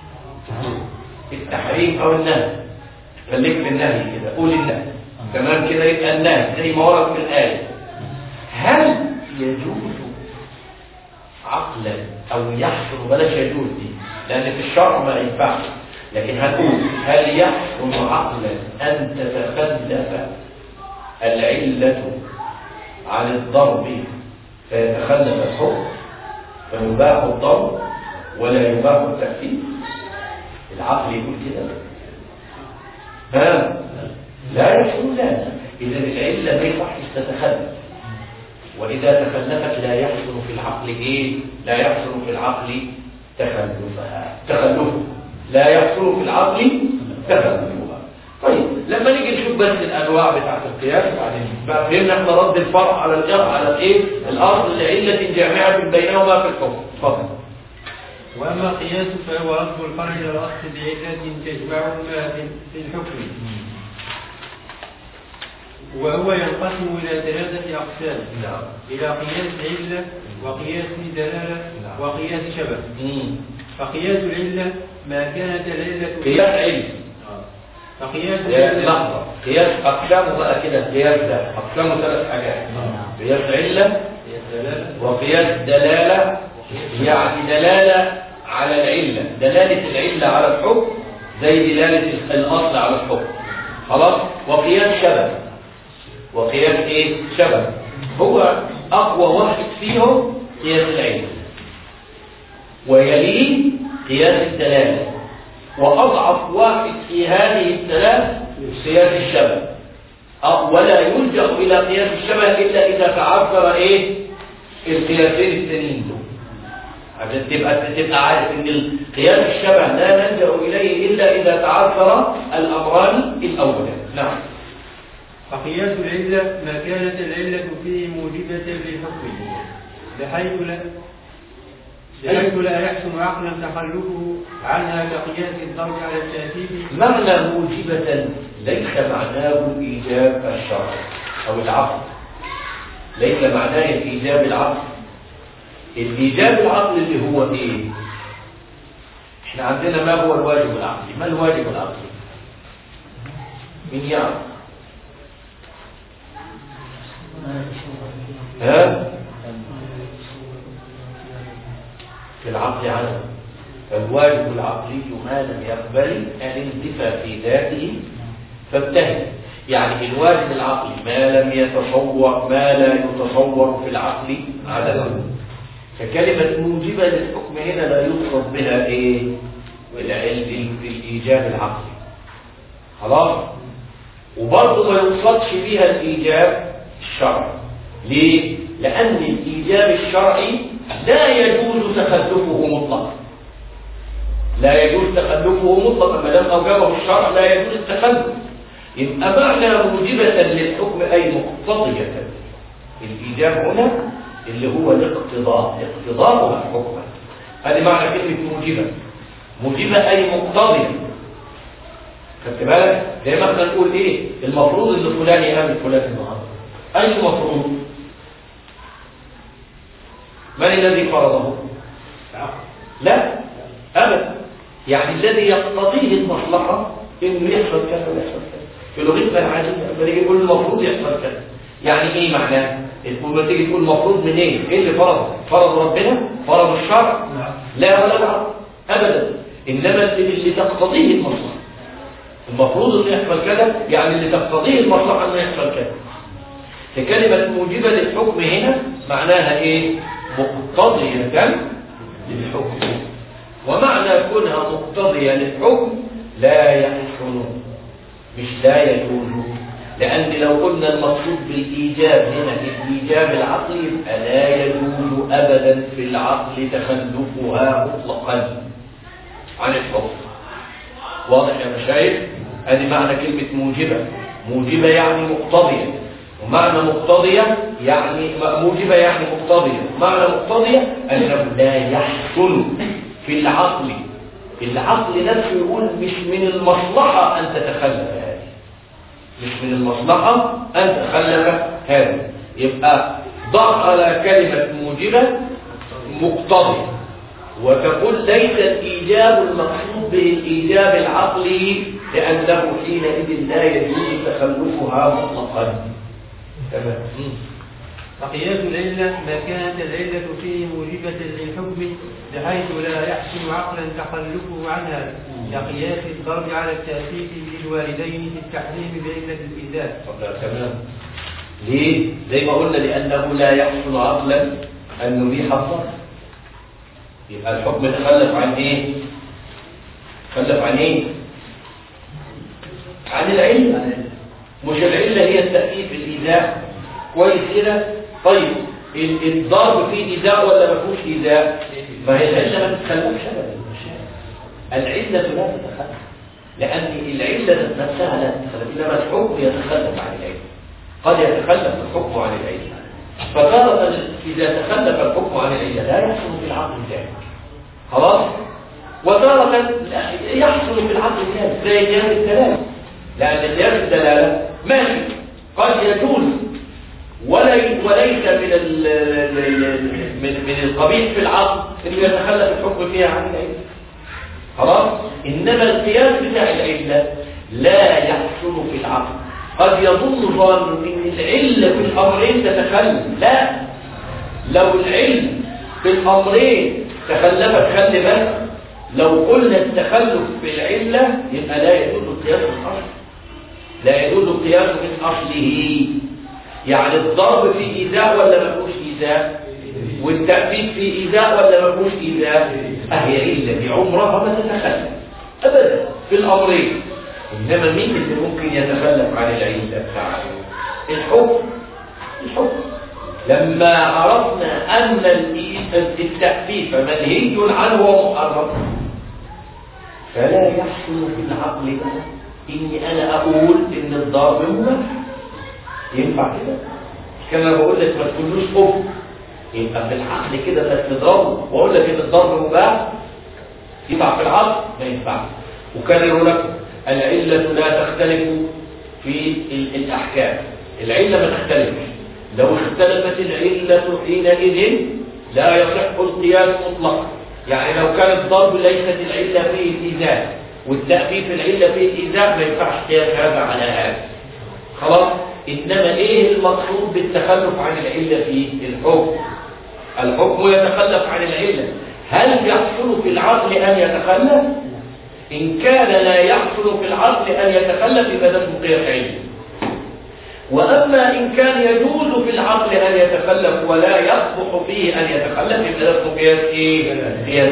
التحريم أو النهي خليك في النهي كده قول النهي تمام كده يبقى النهي زي ما ورد في الآية هل يجوز عقلا او يحصل بلاش يجوز دي لان في الشرع ما ينفعش لكن هنقول هل يحصل عقلا ان تتخلف العلة عن الضرب فيتخلف الحكم فيباح الضرب ولا يباح التأثير العقل يقول كده ها لا يحصل لا اذا العلة ما يصحش تتخلف وإذا تخلفت لا يحصل في العقل إيه؟ لا يحصل في العقل تخلفها تخلف لا يحصل في العقل تخلفها طيب لما نيجي نشوف بس الأنواع بتاعت القياس بعدين بقى فهمنا احنا رد الفرع على الإرع على الإيه؟ الأصل لعلة جامعة بينهما في الحكم اتفضل وأما القياس فهو رد الفرع إلى الأصل بعلة تجمعهما في الحكم وهو ينقسم إلى ثلاثة أقسام نعم إلى قياس علة وقياس دلالة نعم. وقياس شبه مم. فقياس العلة ما كانت العلة قياس علم آه. فقياس قياس العلة لحظة قياس أقسامه بقى كده قياس ده أقسامه ثلاث حاجات قياس علة قياس دلالة وقياس دلالة يعني دلالة على العلة دلالة العلة على الحكم زي دلالة الأصل على الحكم خلاص وقياس شبه وقياس ايه شبه هو أقوى واحد فيهم قياس العلة ويليه قياس الدلالة وأضعف واحد في هذه الثلاث قياس الشبه أه، ولا يلجأ إلى قياس الشبه إلا إذا تعذر إيه القياسين التانيين دول عشان تبقى تبقى عارف ان القياس الشبه لا نلجا اليه الا اذا تعذر الامران الاولان نعم فقياس العلة ما كانت العلة فيه موجبة للحكم بحيث لا بحيث لا يحسن عقلا تخلفه عنها كقياس الضرب على التأكيد معنى موجبة ليس معناه ايجاب الشرع او العقل ليس معناه ايجاب العقل الايجاب العقل اللي هو ايه احنا عندنا ما هو الواجب العقلي ما الواجب العقلي من يعرف ها في العقل عنه فالواجب العقلي ما لم يقبل الانتفاء في ذاته فابتهل يعني الواجب العقلي ما لم يتصور ما لا يتصور في العقل عدمه فكلمة موجبة للحكم هنا لا يقصد بها ايه العلم الايجاب العقلي خلاص وبرضه ما يقصدش بها الايجاب الشرعي ليه لان الايجاب الشرعي لا يجوز تخلفه مطلقا لا يجوز تخلفه مطلقا ما دام اوجبه الشرع لا يجوز التخلف يبقى معنى موجبة للحكم اي مقتضية الايجاب هنا اللي هو الاقتضاء اقتضاءها حكما هذه معنى كلمة موجبة موجبة أي مقتضية خدت بالك زي ما احنا نقول ايه المفروض ان فلان يعمل فلان النهارده اي مفروض من الذي فرضه لا ابدا يعني الذي يقتضيه المصلحه انه يحصل كذا ويحصل كذا في لغتنا العاديه لما نيجي نقول المفروض يحصل كذا يعني ايه معناه لما تيجي تقول المفروض منين ايه اللي فرضه فرض ربنا فرض الشرع لا ولا لا ابدا انما اللي اللي تقتضيه المصلحه المفروض انه يحصل كذا يعني اللي تقتضيه المصلحه انه يحصل كذا فكلمه موجبه للحكم هنا معناها ايه مقتضيه للحكم ومعنى كونها مقتضية للحكم لا يحسن مش لا يجوز لأن لو قلنا المقصود بالإيجاب هنا الإيجاب العقلي يبقى لا يجوز أبدا في العقل تخلفها مطلقا عن الحكم واضح يا مشايخ ادي معنى كلمة موجبة موجبة يعني مقتضية ومعنى مقتضية يعني موجبة يعني مقتضية معنى مقتضية أنه لا يحصل في العقل العقل نفسه يقول مش من المصلحة أن تتخلف هذه مش من المصلحة أن تتخلف هذه يبقى ضع على كلمة موجبة مقتضية وتقول ليس الإيجاب المقصود به الإيجاب العقلي لأنه حينئذ لا يجوز تخلفها مطلقا تمام فقياس العلة ما كانت العلة فيه موجبة للحكم بحيث لا يحسن عقلا تخلفه عنها كقياس الضرب على التأسيس للوالدين في التحريم بعلة الإيذاء. تمام ليه؟ زي ما قلنا لأنه لا يحسن عقلا أن نبيح الضرب يبقى الحكم تخلف عن ايه تخلف عن ايه عن العلة مش العلة هي التأكيد الإيذاء كويس كده طيب الضرب فيه إيذاء ولا ما فيهوش إيذاء فهي العلة ما تتخلفش أبدا العلة لا تتخلف لأن العلة نفسها لا تتخلف إنما الحكم يتخلف عن العلة قد يتخلف الحكم عن العلة فتارة إذا تخلف الحكم عن العلة لا يحصل في العقل ذلك خلاص وتارة يحصل في العقل ذلك زي قيام الدلالة لأن قيام الدلالة ماشي قد يجوز ولي وليس من من من القبيح في العقل انه يتخلف الحكم فيها عن العلة خلاص انما القياس بتاع العلة لا يحصل في العقل قد يظن ظان ان العلة في الامرين تتخلف لا لو العلم في الامرين تخلفت خلي بالك لو قلنا التخلف في العلة يبقى لا يجوز القياس من اصله لا يجوز القياس من اصله يعني الضرب في ايذاء ولا ما فيهوش ايذاء والتأبيد في ايذاء ولا ما فيهوش ايذاء اهي علة دي عمرها ما تتخلف ابدا في الامرين انما مين اللي ممكن يتخلف عن العلة بتاعته الحكم الحكم لما عرفنا أن التأفيف منهي عنه ومحرم فلا يحصل في العقل بقى إني أنا أقول إن الضرب مباح ينفع كده كما بقول لك ما تقولوش أف يبقى في العقل كده بس تضرب وأقول لك إن الضرب مباح ينفع في العقل ما ينفعش أكرر لكم العلة لا تختلف في الأحكام العلة ما تختلفش لو اختلفت العلة حينئذ لا يصح القياس مطلقا يعني لو كان الضرب ليست العلة فيه الإيذاء والتأفيف العلة فيه الإيذاء ما ينفعش قياس هذا على هذا خلاص إنما إيه المقصود بالتخلف عن العلة في الحكم الحكم يتخلف عن العلة هل يحصل في العقل أن يتخلف إن كان لا يحصل في العقل أن يتخلف يبقى ده اسمه قياس علمي وأما إن كان يجوز في العقل أن يتخلف ولا يصلح فيه أن يتخلف يبقى ده اسمه قياس إيه؟ قياس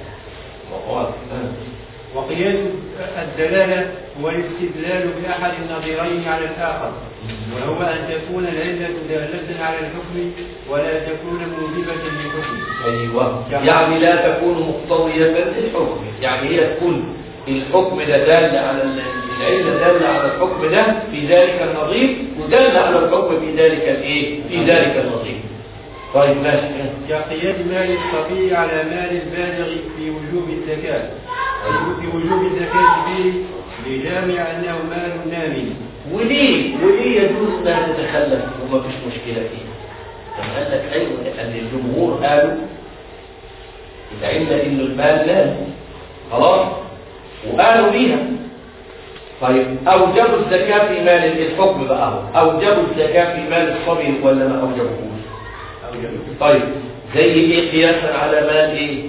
وقياس الدلالة هو الاستدلال بأحد النظيرين على الآخر وهو أن تكون العلة دالة على الحكم ولا تكون موجبة للحكم أيوة يعني لا تكون مقتضية للحكم يعني هي تكون الحكم ده دال على العلة دال على الحكم ده في ذلك النظير ودال على الحكم في ذلك الايه في ذلك النظير طيب ماشي كقياس مال الصبي على مال البالغ في وجوب الزكاة في وجوب الزكاة فيه لجامع أنه مال نامي وليه وليه يجوز انها تتخلف وما فيش مشكلة فيه طب قال لك ايوه لان الجمهور قالوا العلة انه المال نامي خلاص وقالوا بيها طيب أوجبوا الزكاة في مال الحكم بقى هو أوجبوا الزكاة في مال الصبي ولا ما أوجبوش طيب زي إيه قياسا على مال إيه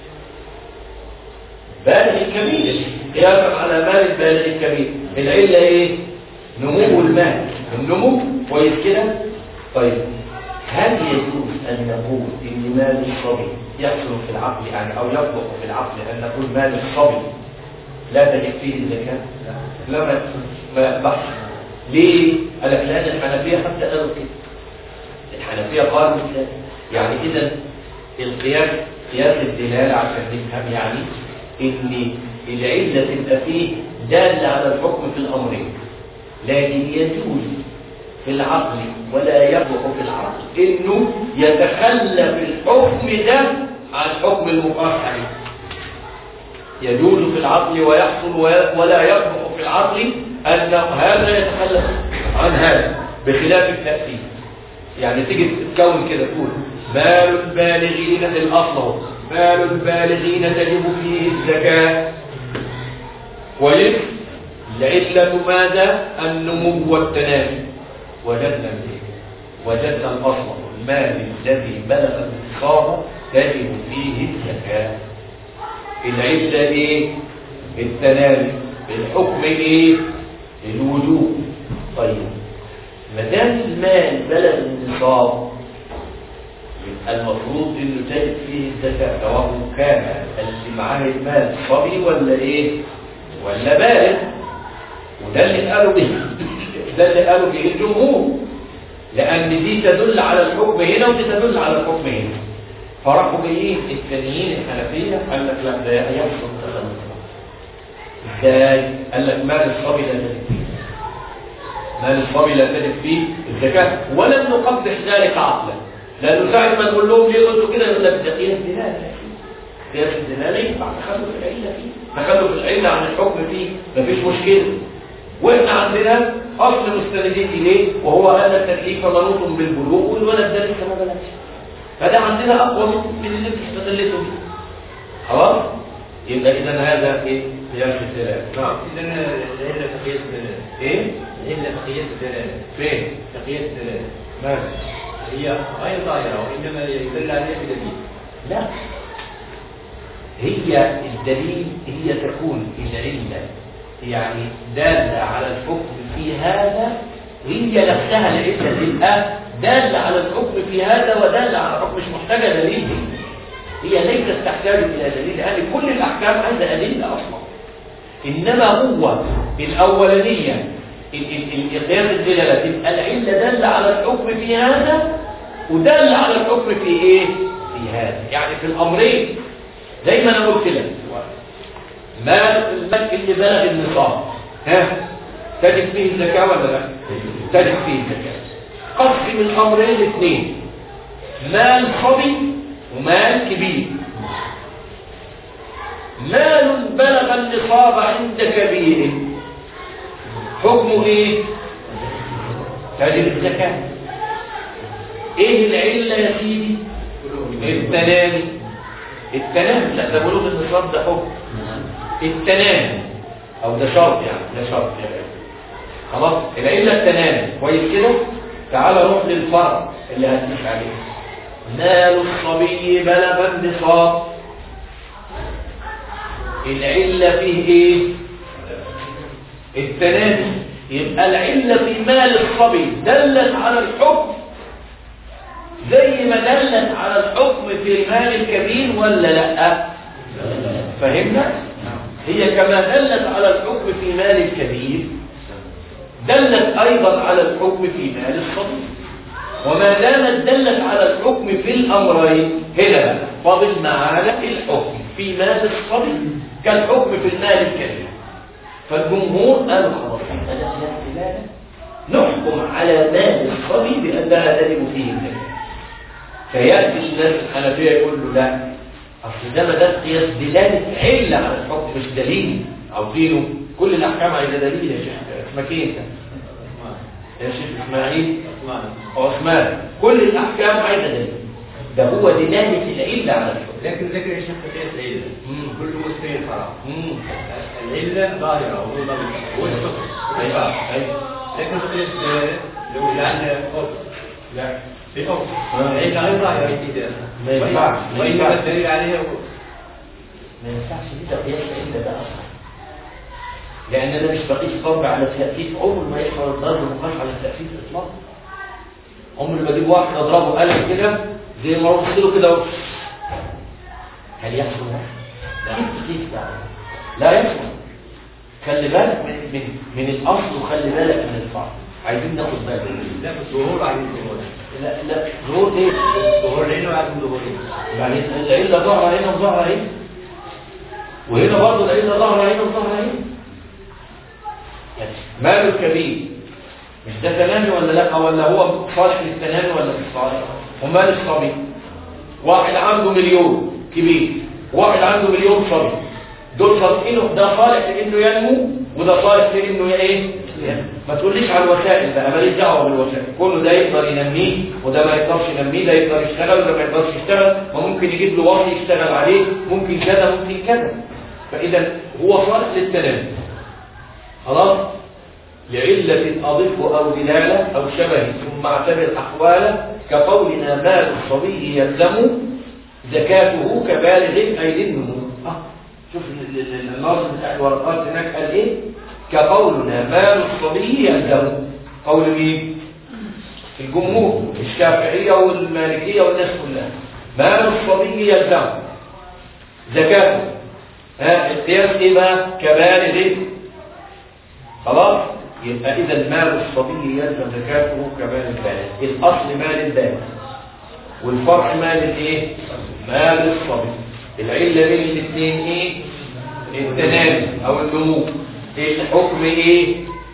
بالغ الكبير قياسا على مال البالغ الكبير العلة إيه نمو المال النمو كويس كده طيب هل يجوز أن نقول إن مال الصبي يحصل في العقل يعني أو يطبق في العقل أن نقول مال الصبي لا تجب فيه الزكاة لا ما ما بحث ليه؟ قال لك لأن الحنفية حتى قالوا كده الحنفية قالوا كده يعني إذا القياس قياس الدلالة عشان نفهم يعني إن العلة تبقى فيه دالة على الحكم في الأمرين لكن يجوز في العقل ولا يبرح في العقل إنه يتخلى في الحكم ده عن حكم المقاس عليه يجوز في العقل ويحصل ولا يبرح في العقل أن هذا يتخلى عن هذا بخلاف التأثير يعني تيجي تتكون كده تقول مال البالغين الأصل مال البالغين تجب فيه الزكاة كويس العلة ماذا النمو والتنامي وجدنا وجدنا الأصل المال الذي بلغ النصاب تجب فيه الزكاة العلة ايه التنامي الحكم ايه الوجوب طيب ما دام المال بلغ النصاب يبقى المفروض انه تجد فيه الزكاة سواء كان اللي معاه المال صبي ولا ايه ولا بالغ وده اللي قالوا به ده اللي قالوا به الجمهور لان دي تدل على الحكم هنا ودي تدل على الحكم هنا فراحوا جايين التانيين الحنفيه قال لك لا ده يحصل تخلف ازاي قال لك مال الصبي لا تجد فيه مال الصبي لا تجد فيه الزكاه ولم نقبح ذلك عقلا لانه ساعه ما نقول لهم ليه قلتوا كده يقول لك ده قياس دلاله قياس الدلاله ينفع تخلف العله فيه تخلف العله عن الحكم فيه مفيش مشكله واحنا عندنا اصل مستندين اليه وهو ان التكليف منوط بالبلوغ والولد ده لسه ما بلغش فده عندنا اقوى من اللي انت استدلته بيه خلاص يبقى اذا هذا ايه قياس الدلاله نعم إذا العلة في قياس الدلالة ايه العلة في قياس الدلالة فين في قياس الدلالة ماشي هي غير ظاهرة وإنما يدل عليها بدليل لا هي الدليل هي تكون العلة يعني دالة على الحكم في هذا هي نفسها العلة تبقى دالة على الحكم في هذا ودالة على الحكم مش محتاجة دليل هي ليست تحتاج إلى دليل لأن كل الأحكام عندها أدلة أصلا إنما هو الأولانية القياس الدلالة تبقى العلة دالة على الحكم في هذا ودالة على الحكم في إيه؟ في هذا يعني في الأمرين زي ما أنا قلت لك مال المال اللي بلغ النصاب ها تجد فيه الزكاة ولا لا؟ تجد فيه الزكاة قسم الأمرين اثنين مال صبي ومال كبير مال بلغ النصاب عند كبير حكمه ايه تجد الزكاة ايه العلة يا سيدي التنامي التنامي لا ده بلوغ النصاب ده حكم التنامي او ده شرط يعني ده شرط يعني خلاص العلة التنامي كويس كده تعال نروح للفرق اللي هتمشي عليه مال الصبي بلغ النصاب العلة فيه ايه التنامي يبقى العلة في مال الصبي دلت على الحكم زي ما دلت على الحكم في المال الكبير ولا لا فهمنا هي كما دلت على الحكم في مال الكبير دلت ايضا على الحكم في مال الصبي وما دامت دلت على الحكم في الامرين هنا فاضل معانا الحكم في مال الصبي كالحكم في المال الكبير فالجمهور قالوا خلاص نحكم على مال الصبي بانها تجب فيه الزكاه فياتي الناس الحنفيه يقول له لا اصل ده ما ده قياس دلاله عله على الحكم مش دليل عاوزينه كل الاحكام عايزه دليل يا شيخ اسمك ايه انت؟ يا شيخ اسماعيل عثمان كل الاحكام عايزه دليل ده هو دلاله العله على الحكم لكن ذكر الشيخ قياس العلة مم. كل مسلم حرام مم. العلة ظاهرة وهو ضمن والحكم ايوه ايوه لكن قياس الدلالة لو لأن أصل لا في أصل العلة غير ظاهرة كده ما ينفعش. ما وإنما ينفعش. الدليل عليها ما ينفعش كده قياس العله ده اصلا لان انا مش بقيس ضرب على التأسيس عمر ما يحصل الضرب مقاس على التأسيس اطلاقا عمر ما اجيب واحد اضربه قلم كده زي ما اروح له كده هل يحصل لا كيف يعني لا يحصل خلي بالك من من, من الاصل وخلي بالك من الفرع عايزين ناخد بالك لا في الظهور عايزين ظهور لا لا ظهور ايه ظهور العين وعدم ظهورين يعني العله ظهر هنا وظهر هنا وهنا برضه العله ظهر هنا وظهر هنا يعني ماله الكبير مش ده تنامي ولا لا ولا هو صالح للتنامي ولا مش صالح ومال الصبي واحد عنده مليون كبير واحد عنده مليون صبي دول صالحين ده صالح لانه ينمو وده صالح لانه ايه ما تقوليش على الوسائل بقى ماليش دعوه بالوسائل كله ده يقدر ينميه وده ما يقدرش ينميه ده يقدر يشتغل وده ما يقدرش يشتغل وممكن يجيب له واحد يشتغل عليه ممكن كذا ممكن كذا فاذا هو صالح للتنامي خلاص لعلة أضف أو دلالة أو شبه ثم اعتبر أحواله كقولنا مال الصبي يلزم زكاته كبالغ أي للنمو آه. شوف النظم بتاع الورقات هناك قال إيه كقولنا مال الصبي يلزم قول مين الجمهور الشافعية والمالكية والناس كلها مال الصبي يلزم زكاته ها القياس ايه بقى كبالغ خلاص يبقى اذا مال الصبي يلزم زكاته كمال البالغ الاصل مال البالغ والفرع مال الايه مال الصبي العله بين الاثنين ايه التنامي او النمو الحكم ايه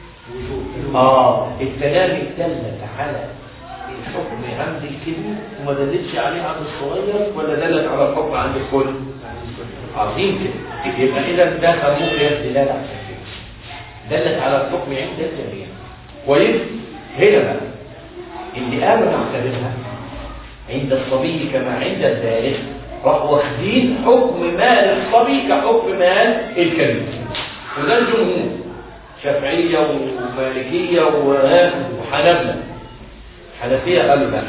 اه التنامي دلت على الحكم عند الكبير وما دلتش عليه عند الصغير ولا دلت على الحكم عند الكل عظيم كده يبقى اذا ده سموه قياس دلاله عشان كده دلت على الحكم عند الجميع كويس هنا بقى اللي قالوا نعتبرها عند الصبي كما عند البالغ راحوا واخدين حكم مال الصبي كحكم مال الكبير وده الجمهور شافعية ومالكية وحنبلة حنفية قالوا لا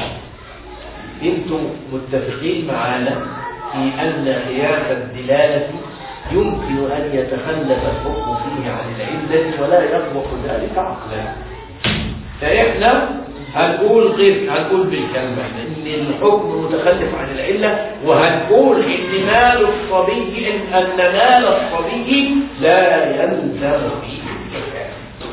انتم متفقين معانا في أن قياس الدلالة يمكن أن يتخلف الحكم فيه عن العلة ولا يطبق ذلك عقلا فإحنا هنقول غير هنقول بالكلمة إن الحكم متخلف عن العلة وهنقول إن مال الصبي إن أن مال الصبي لا يلزم فيه الزكاة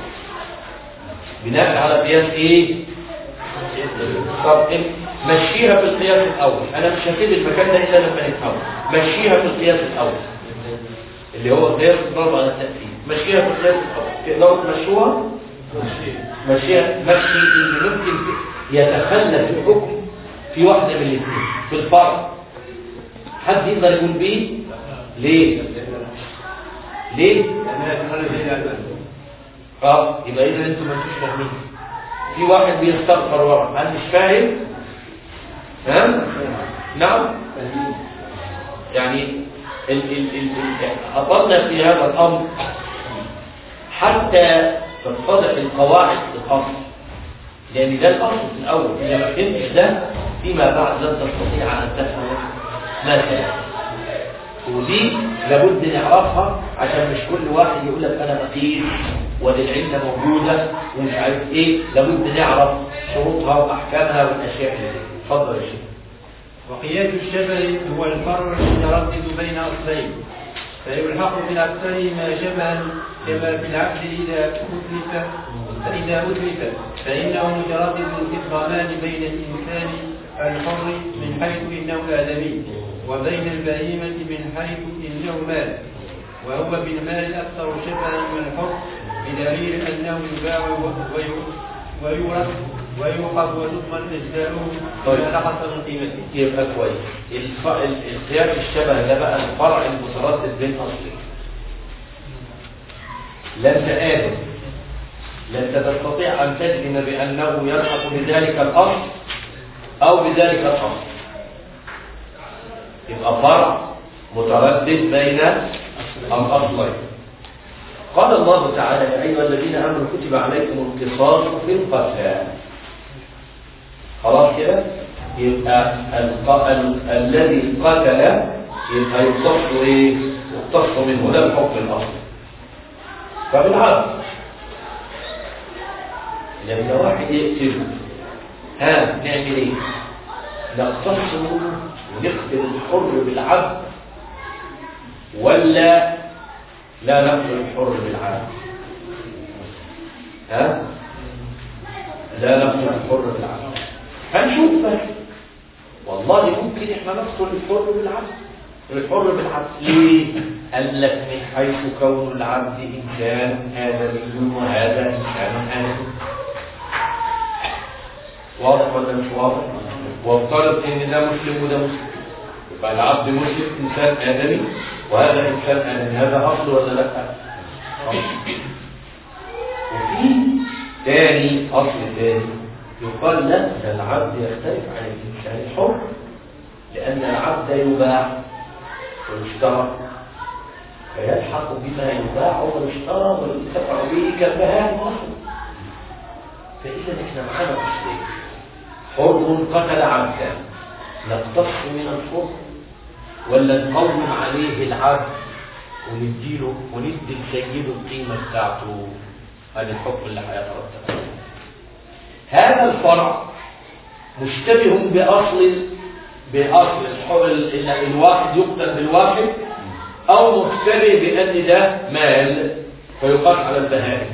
بناء على قياس إيه؟ طب مشيها في القياس الأول أنا مش هسيب المكان ده إلا لما نتحول مشيها في القياس الأول اللي هو قياس الضرب على التأثير مشيها في القياس الأول تقدروا تمشوها؟ مشيها مشي اللي ممكن يتخلف الحكم في واحدة من الاثنين في الفرع حد يقدر يقول بيه ليه ليه اه يبقى اذا انتم ما انتوش فاهمين في واحد بيستغفر ورا هل مش فاهم فاهم نعم يعني ال ال ال ال أطلنا في هذا الأمر حتى تتضح القواعد في الأصل لأن ده الأصل في الأول إذا ما فهمتش ده فيما بعد لن تستطيع أن تفهم ما سيحدث ودي لابد نعرفها عشان مش كل واحد يقول لك أنا مقيس وللعلة موجودة ومش عارف إيه لابد نعرف شروطها وأحكامها والأشياء اللي دي اتفضل يا شيخ وقياس الشبه هو الفرع المتردد بين أصلين فيلحق بالأكثر ما شبه كما في العبد إذا أتلف فإذا أتلف فإنه متردد في الضمان بين الإنسان الحر من حيث إنه آدمي وبين البهيمة من حيث إنه مال وهو بالمال أكثر شبها من الحر بدليل أنه يباع ويورث ويوقف وتضمن إجزاؤه إذا نقص من قيمته. يبقى كويس الف... القياس الشبه ده بقى الفرع المتردد بين اصلين لا انت آدم لا انت تستطيع ان تجزم بانه يلحق بذلك الاصل او بذلك الاصل يبقى فرع متردد بين الاصلين قال الله تعالى يا ايها الذين امنوا كتب عليكم القصاص في القتلى خلاص كده يبقى ال... الذي قتل يبقى يقتص ايه يقتص منه ده الحكم الاصلي فبالعكس لما واحد يقتل ها نعمل ايه نقتص منه ونقتل الحر بالعبد ولا لا نقتل الحر بالعدل ها لا نقتل الحر بالعدل هنشوف بس والله ممكن احنا نقتل الحر بالعدل الحر بالعدل ليه قال لك من حيث كون العبد انسان ادمي وهذا انسان ادمي واضح ولا مش واضح وافترض ان ده مسلم وده مسلم يبقى العبد مسلم انسان ادمي وهذا انسان ادمي هذا اصل ولا لا أصل. وفي تاني اصل تاني يقال لا ده العبد يختلف عن الانسان الحر لان العبد يباع ويشترى فيلحق بما يباع ويشترى وينتفع به كالبهائم اصلا فاذا احنا معانا اصلين حر قتل عبدا نقتص من الحر ولا نقوم عليه العبد ونديله وندي لسيده القيمه بتاعته هذا الحكم اللي هيترتب عليه هذا الفرع مشتبه باصل باصل الحر ال- ال- الواحد يقتل بالواحد او مشتبه بان ده مال فيقاس على البهائم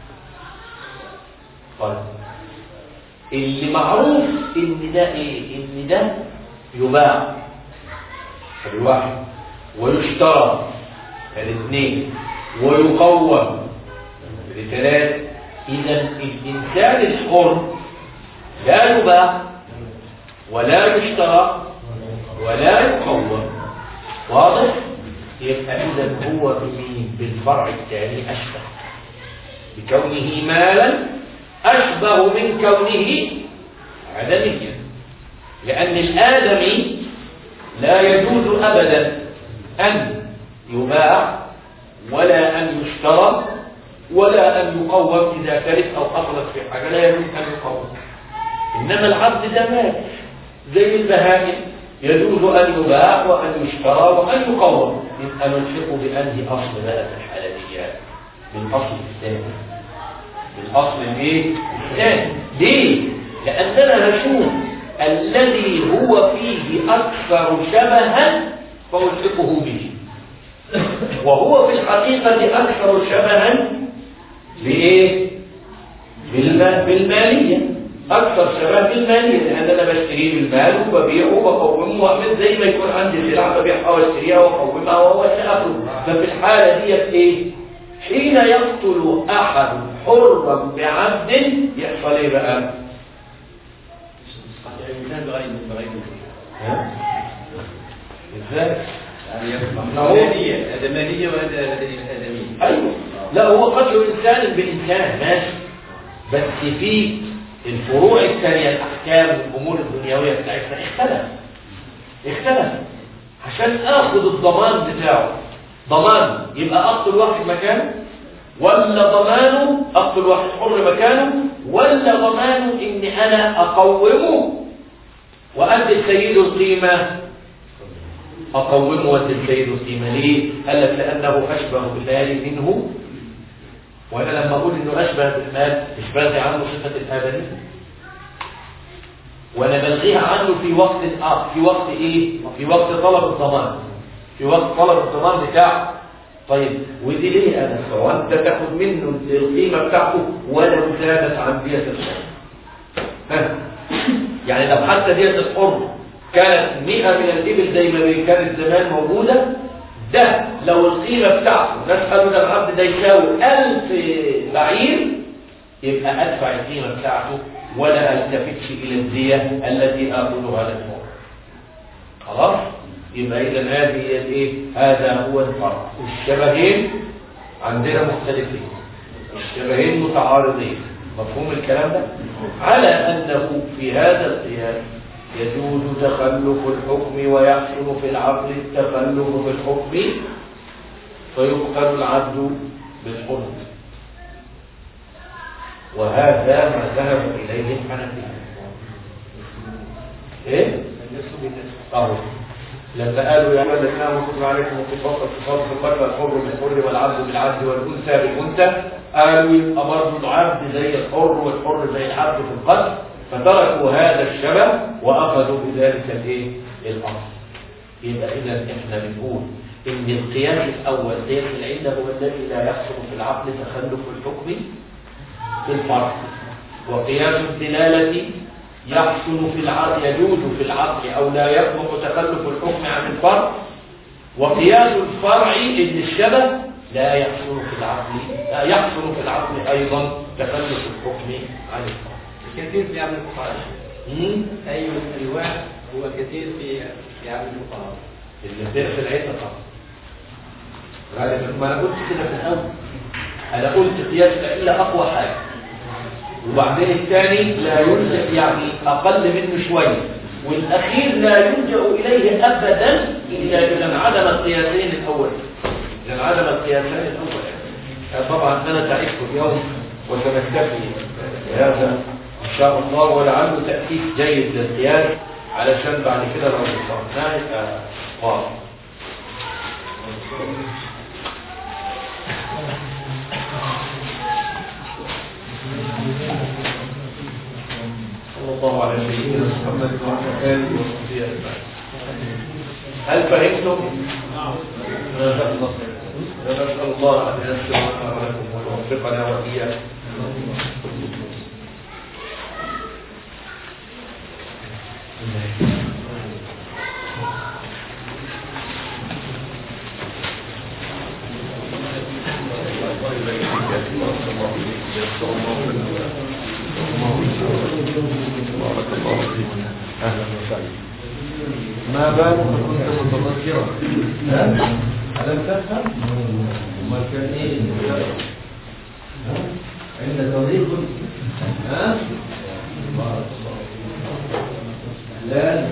طيب اللي معروف ان ده ايه ان ده يباع الواحد ويشترى الاثنين ويقوم لثلاث اذا الانسان الحر لا يباع ولا يشترى ولا يقوم واضح يبقى اذا هو بمين بالفرع الثاني اشبه بكونه مالا أشبه من كونه عدميا لأن الآدمي لا يجوز أبدا أن يباع ولا أن يشترى ولا أن يقوم إذا تلف أو أخلص في حاجة لا يجوز أن يقوم إنما العبد ده مال زي البهائم يجوز أن يباع وأن يشترى وأن يقوم يبقى نلحق بأنهي أصل بقى في الحلاليات بالأصل الثاني بالاصل الايه الثاني ليه لاننا نشوف الذي هو فيه اكثر شبها فالحقه به وهو في الحقيقه اكثر شبها بايه بالم- بالماليه اكثر شبه بالماليه لان انا بشتريه بالمال وببيعه وبقومه واعمل زي ما يكون عندي سلعه ببيعها واشتريها واقومها وهو اخره ففي الحاله ديت ايه حين يقتل احد حرا بعبد يحصل ايه بقى الإنسان بغير بغير ها ازاي يعني يصبح هو- آدمية آدمية وهذا آدمية ايوه لا هو قتل انسان بانسان ماشي بس في الفروع الثانيه الاحكام والامور الدنيويه بتاعتنا اختلف اختلف عشان اخذ الضمان بتاعه ضمان يبقى اقتل واحد مكانه ولا ضمانه اقتل واحد حر مكانه ولا ضمانه اني انا اقومه وادي لسيده القيمه اقومه وادي لسيده القيمه ليه؟ قال لك لانه اشبه بالمال منه وانا لما اقول انه اشبه بالمال مش بلغي عنه صفه الادمي وانا بلغيها عنه في وقت آه في وقت ايه في وقت طلب الضمان في وقت طلب الضمان بتاعه طيب ودي ليه انا هو انت تاخد منه القيمه بتاعته ولو زادت عن دية الحر ها؟ يعني لو حتى دية الحر كانت 100 من الابل زي ما كانت زمان موجوده ده لو القيمه بتاعته ناس قالوا ده العبد ده يساوي 1000 بعير يبقى ادفع القيمه بتاعته ولا التفتش الى الديه التي اخذها للحر خلاص يبقى اذا هذه هي الايه هذا هو الفرق الشبهين عندنا مختلفين الشبهين متعارضين مفهوم الكلام ده على انه في هذا القياس يجوز تخلف الحكم ويحصل في العقل التخلف في الحكم فيقتل العبد بالحر وهذا ما ذهب اليه الحنفيه ايه أهو لما قالوا يا أيها الذين آمنوا كتب عليكم القصاص القصاص بالقتل الحر بالحر والعبد بالعبد والأنثى بالأنثى قالوا يبقى برضه العبد زي الحر والحر زي العبد في القتل فتركوا هذا الشبه وأخذوا بذلك الإيه؟ الأصل يبقى إذا إحنا بنقول إن القياس الأول قياس العلة هو الذي لا يحصل في العقل تخلف الحكم في الفرق وقياس الدلالة يحصل في العقل يجوز في العقل أو لا يطلق تخلف الحكم عن الفرق وقياس الفرع إن الشبه لا يحصل في العقل لا يحصل في العقل أيضا تخلف الحكم عن الفرق كثير في عمل الفقهاء مم؟ أي الواحد هو كثير في في عمل الفقهاء اللي في العلة فقط غالبا ما انا قلت كده في الاول انا قلت قياس العله اقوى حاجه وبعدين الثاني لا يلجا يعني اقل منه شويه والاخير لا يلجا اليه ابدا الا اذا انعدم القياسين الاول اذا انعدم القياسين الاول طبعا انا تعبت اليوم وسنكتفي بهذا ان شاء الله ولعله تاسيس جيد للقياس علشان بعد كده لو وصلناه يبقى واضح صلى الله على سيدنا محمد وعلى اله وصحبه اجمعين هل فهمتم؟ نسأل الله أن يسر لكم ويوفقنا وإياكم بارك الله فيك اهلا وسهلا ما بالك كنت متذكرا ها؟ الم تفهم امال كان ايه ها؟ عند صديق ها بارك الله فيك لا